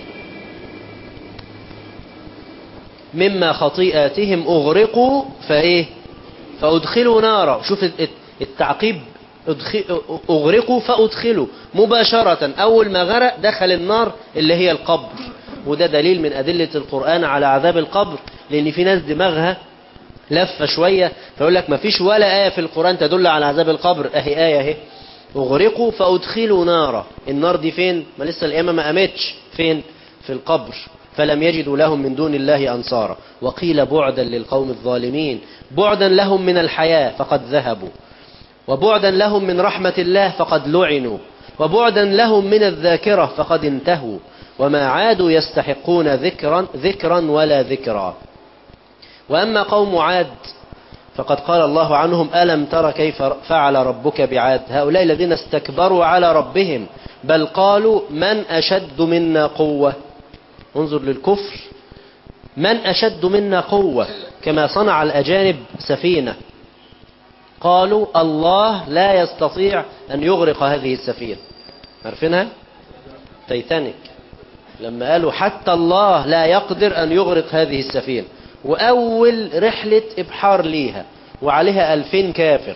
مما خطيئاتهم أغرقوا فإيه فأدخلوا نارا شوف التعقيب أغرقوا فأدخلوا مباشرة أول ما غرق دخل النار اللي هي القبر وده دليل من أدلة القرآن على عذاب القبر لأن في ناس دماغها لفة شوية فيقول لك ما فيش ولا آية في القرآن تدل على عذاب القبر أهي آية اهي أغرقوا فأدخلوا نارا النار دي فين ما لسه القيامة ما قامتش فين في القبر فلم يجدوا لهم من دون الله أنصارا وقيل بعدا للقوم الظالمين بعدا لهم من الحياة فقد ذهبوا وبعدا لهم من رحمة الله فقد لعنوا وبعدا لهم من الذاكرة فقد انتهوا وما عادوا يستحقون ذكرا ذكرا ولا ذكرا وأما قوم عاد فقد قال الله عنهم ألم تر كيف فعل ربك بعاد هؤلاء الذين استكبروا على ربهم بل قالوا من أشد منا قوة انظر للكفر من أشد منا قوة كما صنع الأجانب سفينة قالوا الله لا يستطيع أن يغرق هذه السفينة عارفينها تيتانيك لما قالوا حتى الله لا يقدر أن يغرق هذه السفينة وأول رحلة إبحار ليها وعليها ألفين كافر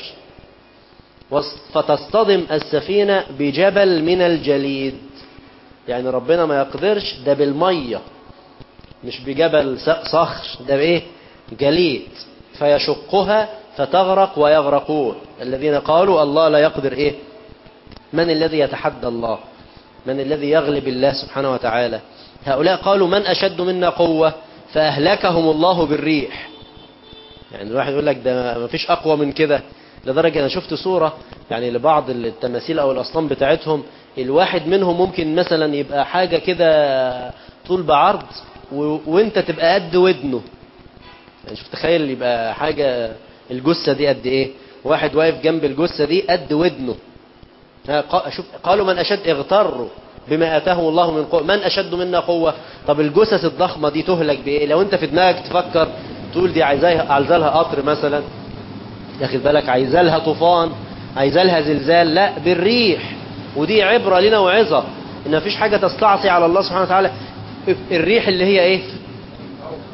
فتصطدم السفينة بجبل من الجليد يعني ربنا ما يقدرش ده بالمية مش بجبل صخر ده بايه جليد فيشقها فتغرق ويغرقون الذين قالوا الله لا يقدر ايه من الذي يتحدى الله من الذي يغلب الله سبحانه وتعالى هؤلاء قالوا من أشد منا قوة فأهلكهم الله بالريح يعني الواحد يقول لك ده ما فيش أقوى من كده لدرجة أنا شفت صورة يعني لبعض التماثيل أو الأصنام بتاعتهم الواحد منهم ممكن مثلا يبقى حاجة كده طول بعرض و... وانت تبقى قد ودنه يعني شوف تخيل يبقى حاجة الجثة دي قد ايه واحد واقف جنب الجثة دي قد ودنه شوف قالوا من أشد اغتروا بما آتاهم الله من قوة من أشد منا قوة طب الجثث الضخمة دي تهلك بإيه لو انت في دماغك تفكر تقول دي عايزاها عايزة لها قطر مثلا ياخد بالك عايزة لها طوفان عايزة لها زلزال لا بالريح ودي عبرة لنا وعظة ان مفيش حاجة تستعصي على الله سبحانه وتعالى الريح اللي هي ايه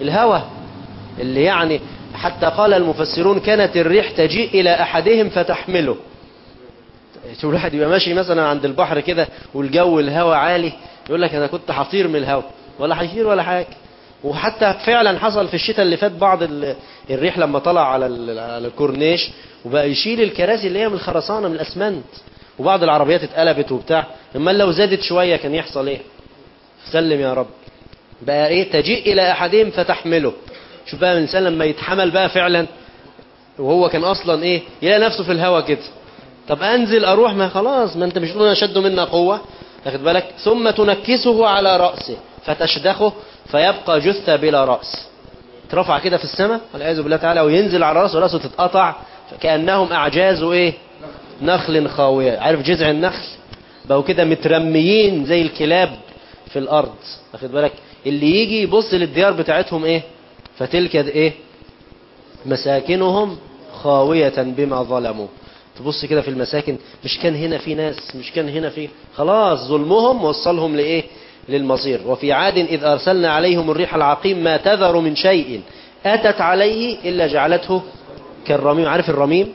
الهوى اللي يعني حتى قال المفسرون كانت الريح تجيء إلى أحدهم فتحمله شوف الواحد يبقى ماشي مثلا عند البحر كده والجو الهوا عالي يقول لك أنا كنت حطير من الهوا ولا هيطير ولا حاجة وحتى فعلا حصل في الشتاء اللي فات بعض ال- الريح لما طلع على ال- على الكورنيش وبقى يشيل الكراسي اللي هي من الخرسانة من الأسمنت وبعض العربيات اتقلبت وبتاع اما لو زادت شوية كان يحصل ايه سلم يا رب بقى ايه تجيء الى احدهم فتحمله شوف بقى الانسان لما يتحمل بقى فعلا وهو كان اصلا ايه يلاقي نفسه في الهوا كده طب انزل اروح ما خلاص ما انت مش تقول اشد منا قوه واخد بالك ثم تنكسه على راسه فتشدخه فيبقى جثه بلا راس ترفع كده في السماء والعياذ بالله تعالى وينزل على راسه وراسه تتقطع كانهم اعجاز ايه نخل خاويه عارف جذع النخل بقوا كده مترميين زي الكلاب في الارض واخد بالك اللي يجي يبص للديار بتاعتهم ايه فتلك ايه مساكنهم خاوية بما ظلموا تبص كده في المساكن مش كان هنا في ناس مش كان هنا في خلاص ظلمهم وصلهم لإيه للمصير وفي عاد إذ أرسلنا عليهم الريح العقيم ما تذر من شيء أتت عليه إلا جعلته كالرميم عارف الرميم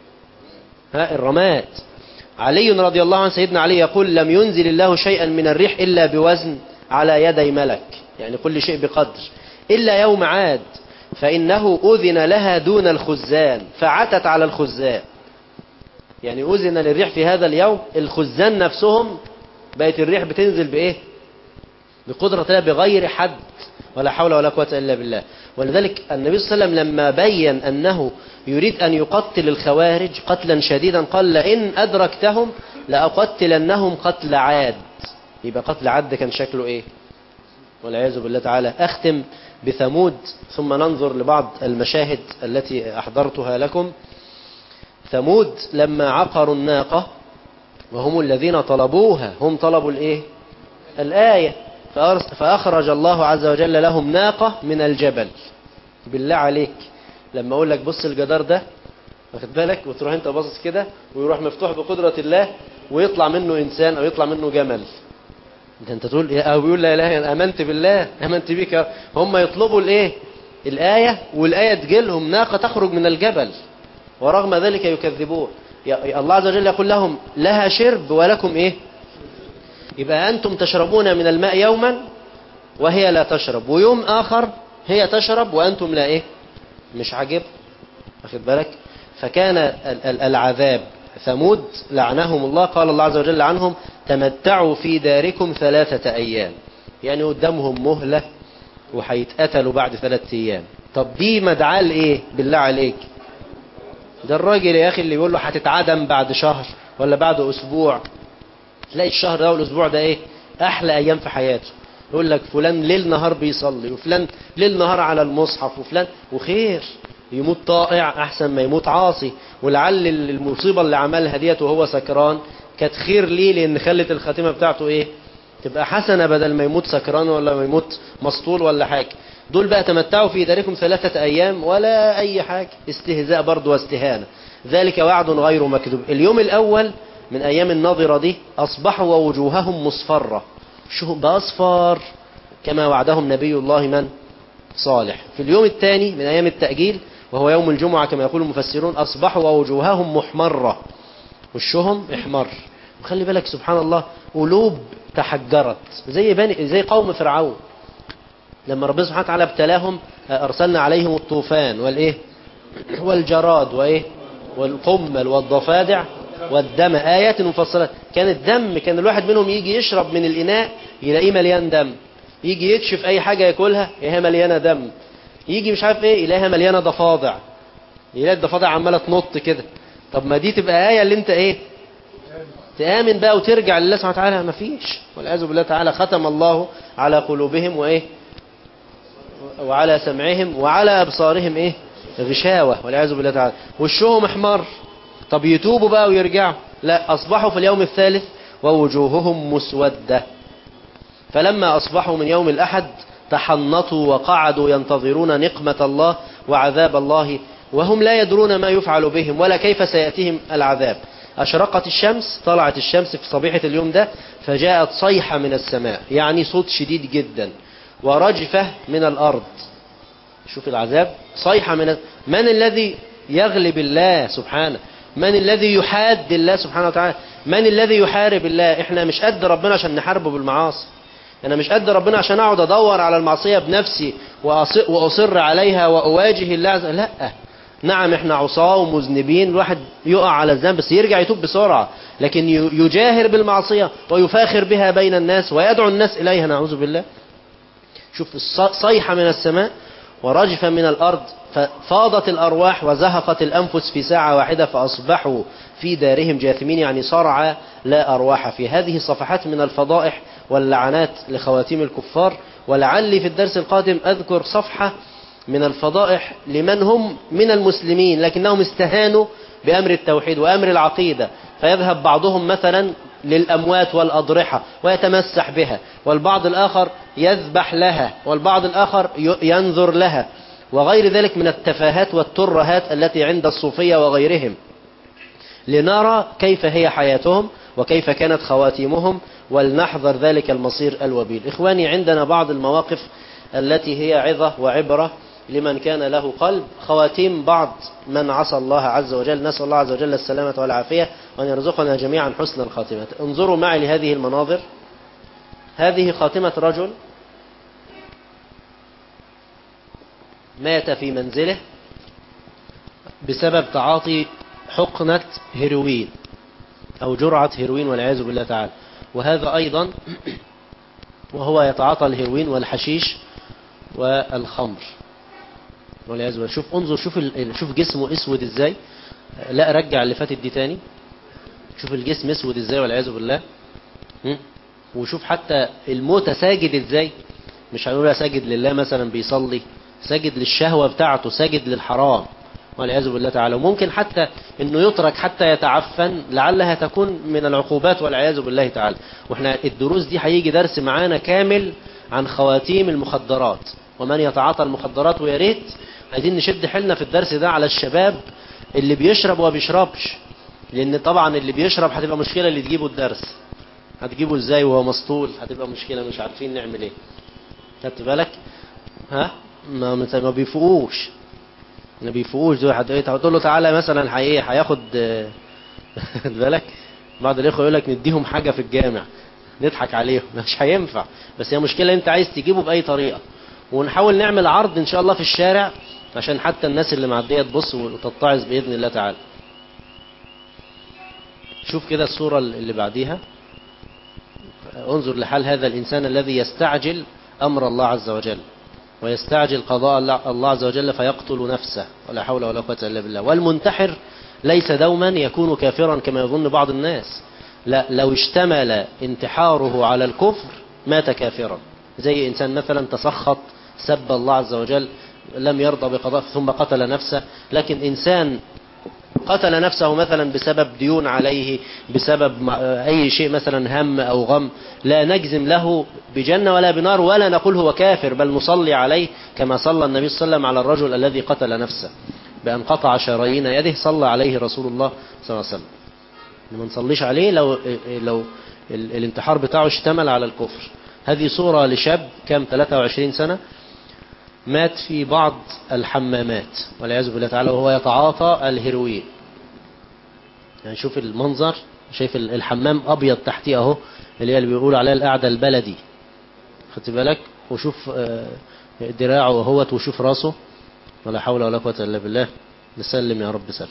ها الرماد علي رضي الله عنه سيدنا علي يقول لم ينزل الله شيئا من الريح إلا بوزن على يدي ملك يعني كل شيء بقدر إلا يوم عاد فإنه أذن لها دون الخزان فعتت على الخزان يعني أذن للريح في هذا اليوم الخزان نفسهم بقت الريح بتنزل بإيه بقدرة الله بغير حد ولا حول ولا قوة إلا بالله ولذلك النبي صلى الله عليه وسلم لما بين أنه يريد أن يقتل الخوارج قتلا شديدا قال لئن أدركتهم لأقتلنهم قتل عاد يبقى قتل عاد ده كان شكله إيه والعياذ بالله تعالى أختم بثمود ثم ننظر لبعض المشاهد التي أحضرتها لكم ثمود لما عقروا الناقة وهم الذين طلبوها هم طلبوا الإيه الآية فأرس- فأخرج الله عز وجل لهم ناقة من الجبل بالله عليك لما أقول لك بص الجدار ده واخد بالك وتروح انت باصص كده ويروح مفتوح بقدرة الله ويطلع منه إنسان أو يطلع منه جمل ده انت تقول او بيقول لا اله الا امنت بالله امنت بك هم يطلبوا الايه الايه والايه تجيلهم ناقه تخرج من الجبل ورغم ذلك يكذبون يا- الله عز وجل يقول لهم لها شرب ولكم ايه يبقى انتم تشربون من الماء يوما وهي لا تشرب ويوم اخر هي تشرب وانتم لا ايه مش عاجب واخد بالك فكان ال- ال- العذاب ثمود لعنهم الله قال الله عز وجل عنهم تمتعوا في داركم ثلاثة أيام يعني قدامهم مهلة وهيتقتلوا بعد ثلاثة أيام طب دي مدعاة لإيه بالله عليك ده الراجل يا أخي اللي بيقول له هتتعدم بعد شهر ولا بعد أسبوع تلاقي الشهر ده والأسبوع ده إيه أحلى أيام في حياته يقول لك فلان ليل نهار بيصلي وفلان ليل نهار على المصحف وفلان وخير يموت طائع أحسن ما يموت عاصي ولعل المصيبة اللي عملها ديت وهو سكران كانت خير ليه لأن خلت الخاتمة بتاعته إيه تبقى حسنة بدل ما يموت سكران ولا ما يموت مسطول ولا حاجة دول بقى تمتعوا في داركم ثلاثة أيام ولا أي حاجة استهزاء برضه واستهانة ذلك وعد غير مكذوب اليوم الأول من أيام النظرة دي أصبحوا ووجوههم مصفرة شو بأصفر كما وعدهم نبي الله من صالح في اليوم الثاني من أيام التأجيل وهو يوم الجمعة كما يقول المفسرون أصبحوا ووجوههم محمرة وشهم احمر وخلي بالك سبحان الله قلوب تحجرت زي بني زي قوم فرعون لما ربنا سبحانه وتعالى ابتلاهم أرسلنا عليهم الطوفان والإيه والجراد وإيه والقمل والضفادع والدم آيات مفصلات كان الدم كان الواحد منهم يجي يشرب من الإناء يلاقيه مليان دم يجي يكشف أي حاجة ياكلها يلاقيها مليانة دم يجي مش عارف إيه يلاقيها مليانة ضفادع يلاقي الضفادع عمالة تنط كده طب ما دي تبقى آية اللي أنت إيه تآمن بقى وترجع لله سبحانه وتعالى مفيش والعياذ بالله تعالى ختم الله على قلوبهم وإيه وعلى سمعهم وعلى أبصارهم إيه غشاوة والعياذ بالله تعالى وشهم احمر طب يتوبوا بقى ويرجعوا لا أصبحوا في اليوم الثالث ووجوههم مسودة فلما أصبحوا من يوم الأحد تحنطوا وقعدوا ينتظرون نقمة الله وعذاب الله وهم لا يدرون ما يفعل بهم ولا كيف سيأتيهم العذاب أشرقت الشمس طلعت الشمس في صبيحة اليوم ده فجاءت صيحة من السماء يعني صوت شديد جدا ورجفة من الأرض شوف العذاب صيحة من من الذي يغلب الله سبحانه من الذي يحاد الله سبحانه وتعالى من الذي يحارب الله احنا مش قد ربنا عشان نحاربه بالمعاصي انا مش قد ربنا عشان اقعد ادور على المعصية بنفسي وأص- واصر عليها واواجه الله عز لا نعم احنا عصاة ومذنبين الواحد يقع على الذنب بس يرجع يتوب بسرعة لكن ي- يجاهر بالمعصية ويفاخر بها بين الناس ويدعو الناس اليها نعوذ بالله شوف الص- صيحة من السماء ورجفا من الأرض ففاضت الأرواح وزهقت الأنفس في ساعة واحدة فأصبحوا في دارهم جاثمين يعني صرع لا أرواح في هذه صفحات من الفضائح واللعنات لخواتيم الكفار ولعلي في الدرس القادم أذكر صفحة من الفضائح لمن هم من المسلمين لكنهم استهانوا بأمر التوحيد وأمر العقيدة فيذهب بعضهم مثلا للأموات والأضرحة ويتمسح بها والبعض الآخر يذبح لها والبعض الآخر ي- ينظر لها وغير ذلك من التفاهات والترهات التي عند الصوفية وغيرهم لنرى كيف هي حياتهم وكيف كانت خواتيمهم ولنحذر ذلك المصير الوبيل إخواني عندنا بعض المواقف التي هي عظة وعبرة لمن كان له قلب خواتيم بعض من عصى الله عز وجل نسأل الله عز وجل السلامة والعافية وأن يرزقنا جميعا حسن الخاتمة انظروا معي لهذه المناظر هذه خاتمة رجل مات في منزله بسبب تعاطي حقنة هيروين أو جرعة هيروين والعياذ بالله تعالى وهذا أيضا وهو يتعاطى الهيروين والحشيش والخمر والعياذ بالله شوف انظر شوف ال... شوف جسمه اسود ازاي لا رجع اللي فاتت دي تاني شوف الجسم اسود ازاي والعياذ بالله م? وشوف حتى الموتى ساجد ازاي مش هنقولها ساجد لله مثلا بيصلي ساجد للشهوة بتاعته ساجد للحرام والعياذ بالله تعالى وممكن حتى انه يترك حتى يتعفن لعلها تكون من العقوبات والعياذ بالله تعالى واحنا الدروس دي هيجي درس معانا كامل عن خواتيم المخدرات ومن يتعاطى المخدرات ويا ريت عايزين نشد حيلنا في الدرس ده على الشباب اللي بيشرب وما بيشربش لان طبعا اللي بيشرب هتبقى مشكلة اللي تجيبه الدرس هتجيبه ازاي وهو مسطول هتبقى مشكلة مش عارفين نعمل ايه خدت بالك ها ما ما بيفوقوش ما بيفوقوش دول حد تقول له تعالى مثلا هي هياخد خد بالك بعض الاخوه يقول لك نديهم حاجه في الجامع نضحك عليهم مش هينفع بس هي مشكله انت عايز تجيبه باي طريقه ونحاول نعمل عرض ان شاء الله في الشارع عشان حتى الناس اللي معديه تبص وتتعظ باذن الله تعالى شوف كده الصوره اللي بعديها انظر لحال هذا الانسان الذي يستعجل امر الله عز وجل ويستعجل قضاء الله عز وجل فيقتل نفسه ولا حول ولا قوة إلا بالله والمنتحر ليس دوما يكون كافرا كما يظن بعض الناس لا لو اشتمل انتحاره على الكفر مات كافرا زي إنسان مثلا تسخط سب الله عز وجل لم يرضى بقضاء ثم قتل نفسه لكن إنسان قتل نفسه مثلا بسبب ديون عليه بسبب أي شيء مثلا هم أو غم لا نجزم له بجنة ولا بنار ولا نقول هو كافر بل نصلي عليه كما صلى النبي صلى الله عليه وسلم على الرجل الذي قتل نفسه بأن قطع شرايين يده صلى عليه رسول الله صلى الله عليه وسلم ما نصليش عليه لو لو الانتحار بتاعه اشتمل على الكفر هذه صورة لشاب كم 23 سنة مات في بعض الحمامات والعياذ بالله تعالى وهو يتعاطى الهيروين يعني شوف المنظر شايف الحمام ابيض تحتيه اهو اللي هي اللي بيقولوا عليها القعده البلدي خدت بالك وشوف دراعه اهوت وشوف راسه ولا حول ولا قوه الا بالله نسلم يا رب سلم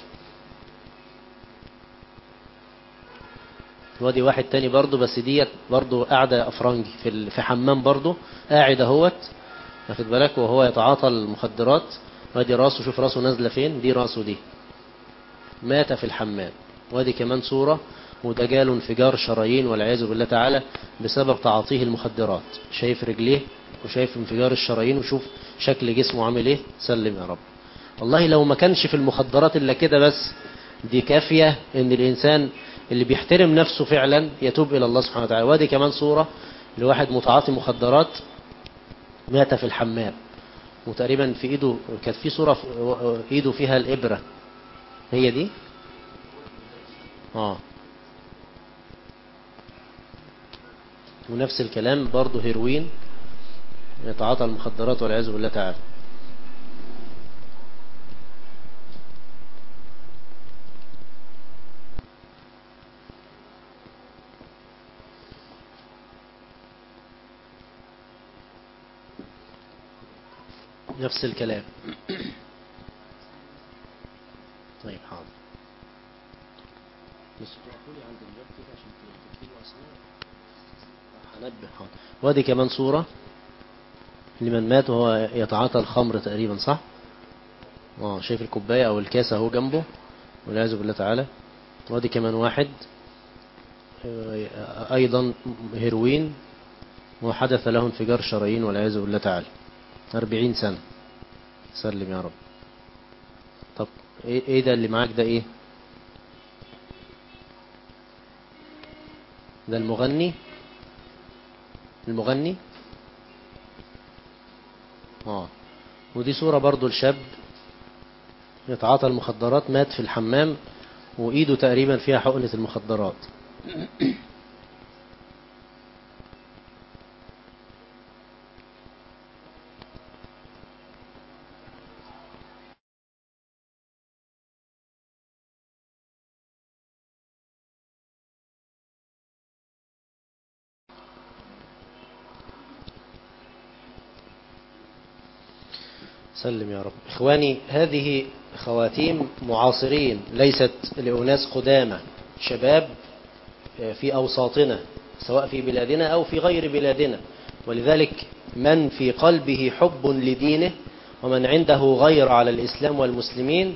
وادي واحد تاني برضه بس ديت برضه قاعده افرنجي في في حمام برضه قاعد اهوت واخد بالك وهو يتعاطى المخدرات وادي راسه شوف راسه نازله فين دي راسه دي مات في الحمام وادي كمان صورة وده جاله انفجار شرايين والعياذ بالله تعالى بسبب تعاطيه المخدرات شايف رجليه وشايف انفجار الشرايين وشوف شكل جسمه عامل ايه سلم يا رب والله لو ما كانش في المخدرات الا كده بس دي كافية ان الانسان اللي بيحترم نفسه فعلا يتوب الى الله سبحانه وتعالى وادي كمان صورة لواحد متعاطي مخدرات مات في الحمام وتقريبا في ايده كانت في صورة في ايده فيها الابرة هي دي اه ونفس الكلام برضه هيروين يتعاطى المخدرات والعياذ بالله تعالى نفس الكلام طيب حاضر بس تقفلي عند الباب كده عشان تكتبوا أسماء هنبه حاضر وادي كمان صورة لمن مات وهو يتعاطى الخمر تقريبا صح؟ اه شايف الكوباية أو الكاس أهو جنبه والعياذ بالله تعالى وادي كمان واحد آه، أيضا هيروين وحدث له انفجار شرايين والعياذ بالله تعالى أربعين سنة سلم يا رب طب ايه إيه ده اللي معاك ده ايه ده المغني المغني اه ودي صورة برضو لشاب يتعاطى المخدرات مات في الحمام وإيده تقريبا فيها حقنة المخدرات سلم يا رب إخواني هذه خواتيم معاصرين ليست لأناس قدامى شباب في أوساطنا سواء في بلادنا أو في غير بلادنا ولذلك من في قلبه حب لدينه ومن عنده غير على الإسلام والمسلمين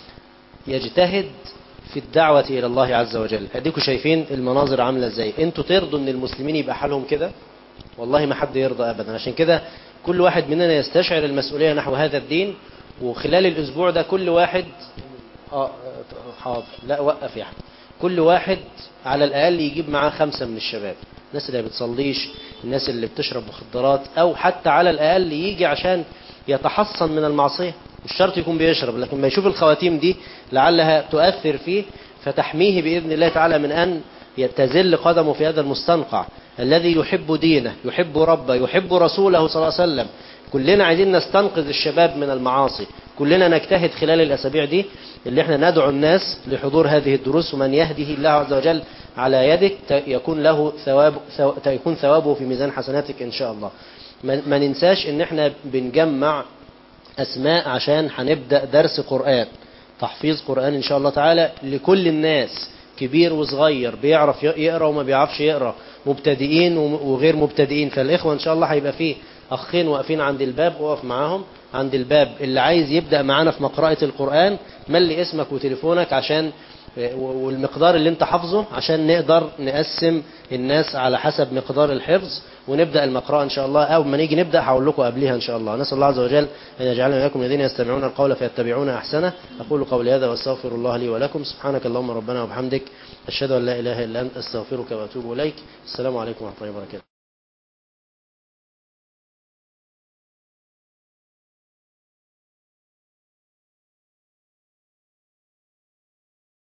يجتهد في الدعوة إلى الله عز وجل أديكم شايفين المناظر عاملة ازاي انتوا ترضوا ان المسلمين يبقى حالهم كده والله ما حد يرضى أبدا عشان كده كل واحد مننا يستشعر المسؤولية نحو هذا الدين وخلال الأسبوع ده كل واحد آه حاضر لا وقف يا أحمد كل واحد على الأقل يجيب معاه خمسة من الشباب الناس اللي ما بتصليش الناس اللي بتشرب مخدرات أو حتى على الأقل يجي عشان يتحصن من المعصية مش شرط يكون بيشرب لكن ما يشوف الخواتيم دي لعلها تؤثر فيه فتحميه بإذن الله تعالى من أن يتزل قدمه في هذا المستنقع الذي يحب دينه يحب ربه يحب رسوله صلى الله عليه وسلم كلنا عايزين نستنقذ الشباب من المعاصي كلنا نجتهد خلال الأسابيع دي اللي احنا ندعو الناس لحضور هذه الدروس ومن يهده الله عز وجل على يدك يكون له ثواب يكون ثوابه في ميزان حسناتك إن شاء الله ما ننساش ان احنا بنجمع أسماء عشان هنبدأ درس قرآن تحفيظ قرآن إن شاء الله تعالى لكل الناس كبير وصغير بيعرف يقرأ وما بيعرفش يقرأ مبتدئين وغير مبتدئين فالإخوة إن شاء الله هيبقى فيه أخين واقفين عند الباب وقف معاهم عند الباب اللي عايز يبدأ معانا في مقرأة القرآن ملي اسمك وتليفونك عشان والمقدار اللي انت حافظه عشان نقدر نقسم الناس على حسب مقدار الحفظ ونبدأ المقراءة إن شاء الله أو ما نيجي نبدأ هقول لكم قبلها إن شاء الله نسأل الله عز وجل أن يجعلنا وإياكم الذين يستمعون القول فيتبعون أحسنه أقول قولي هذا وأستغفر الله لي ولكم سبحانك اللهم ربنا وبحمدك أشهد أن لا إله إلا أنت أستغفرك وأتوب إليك السلام عليكم ورحمة الله وبركاته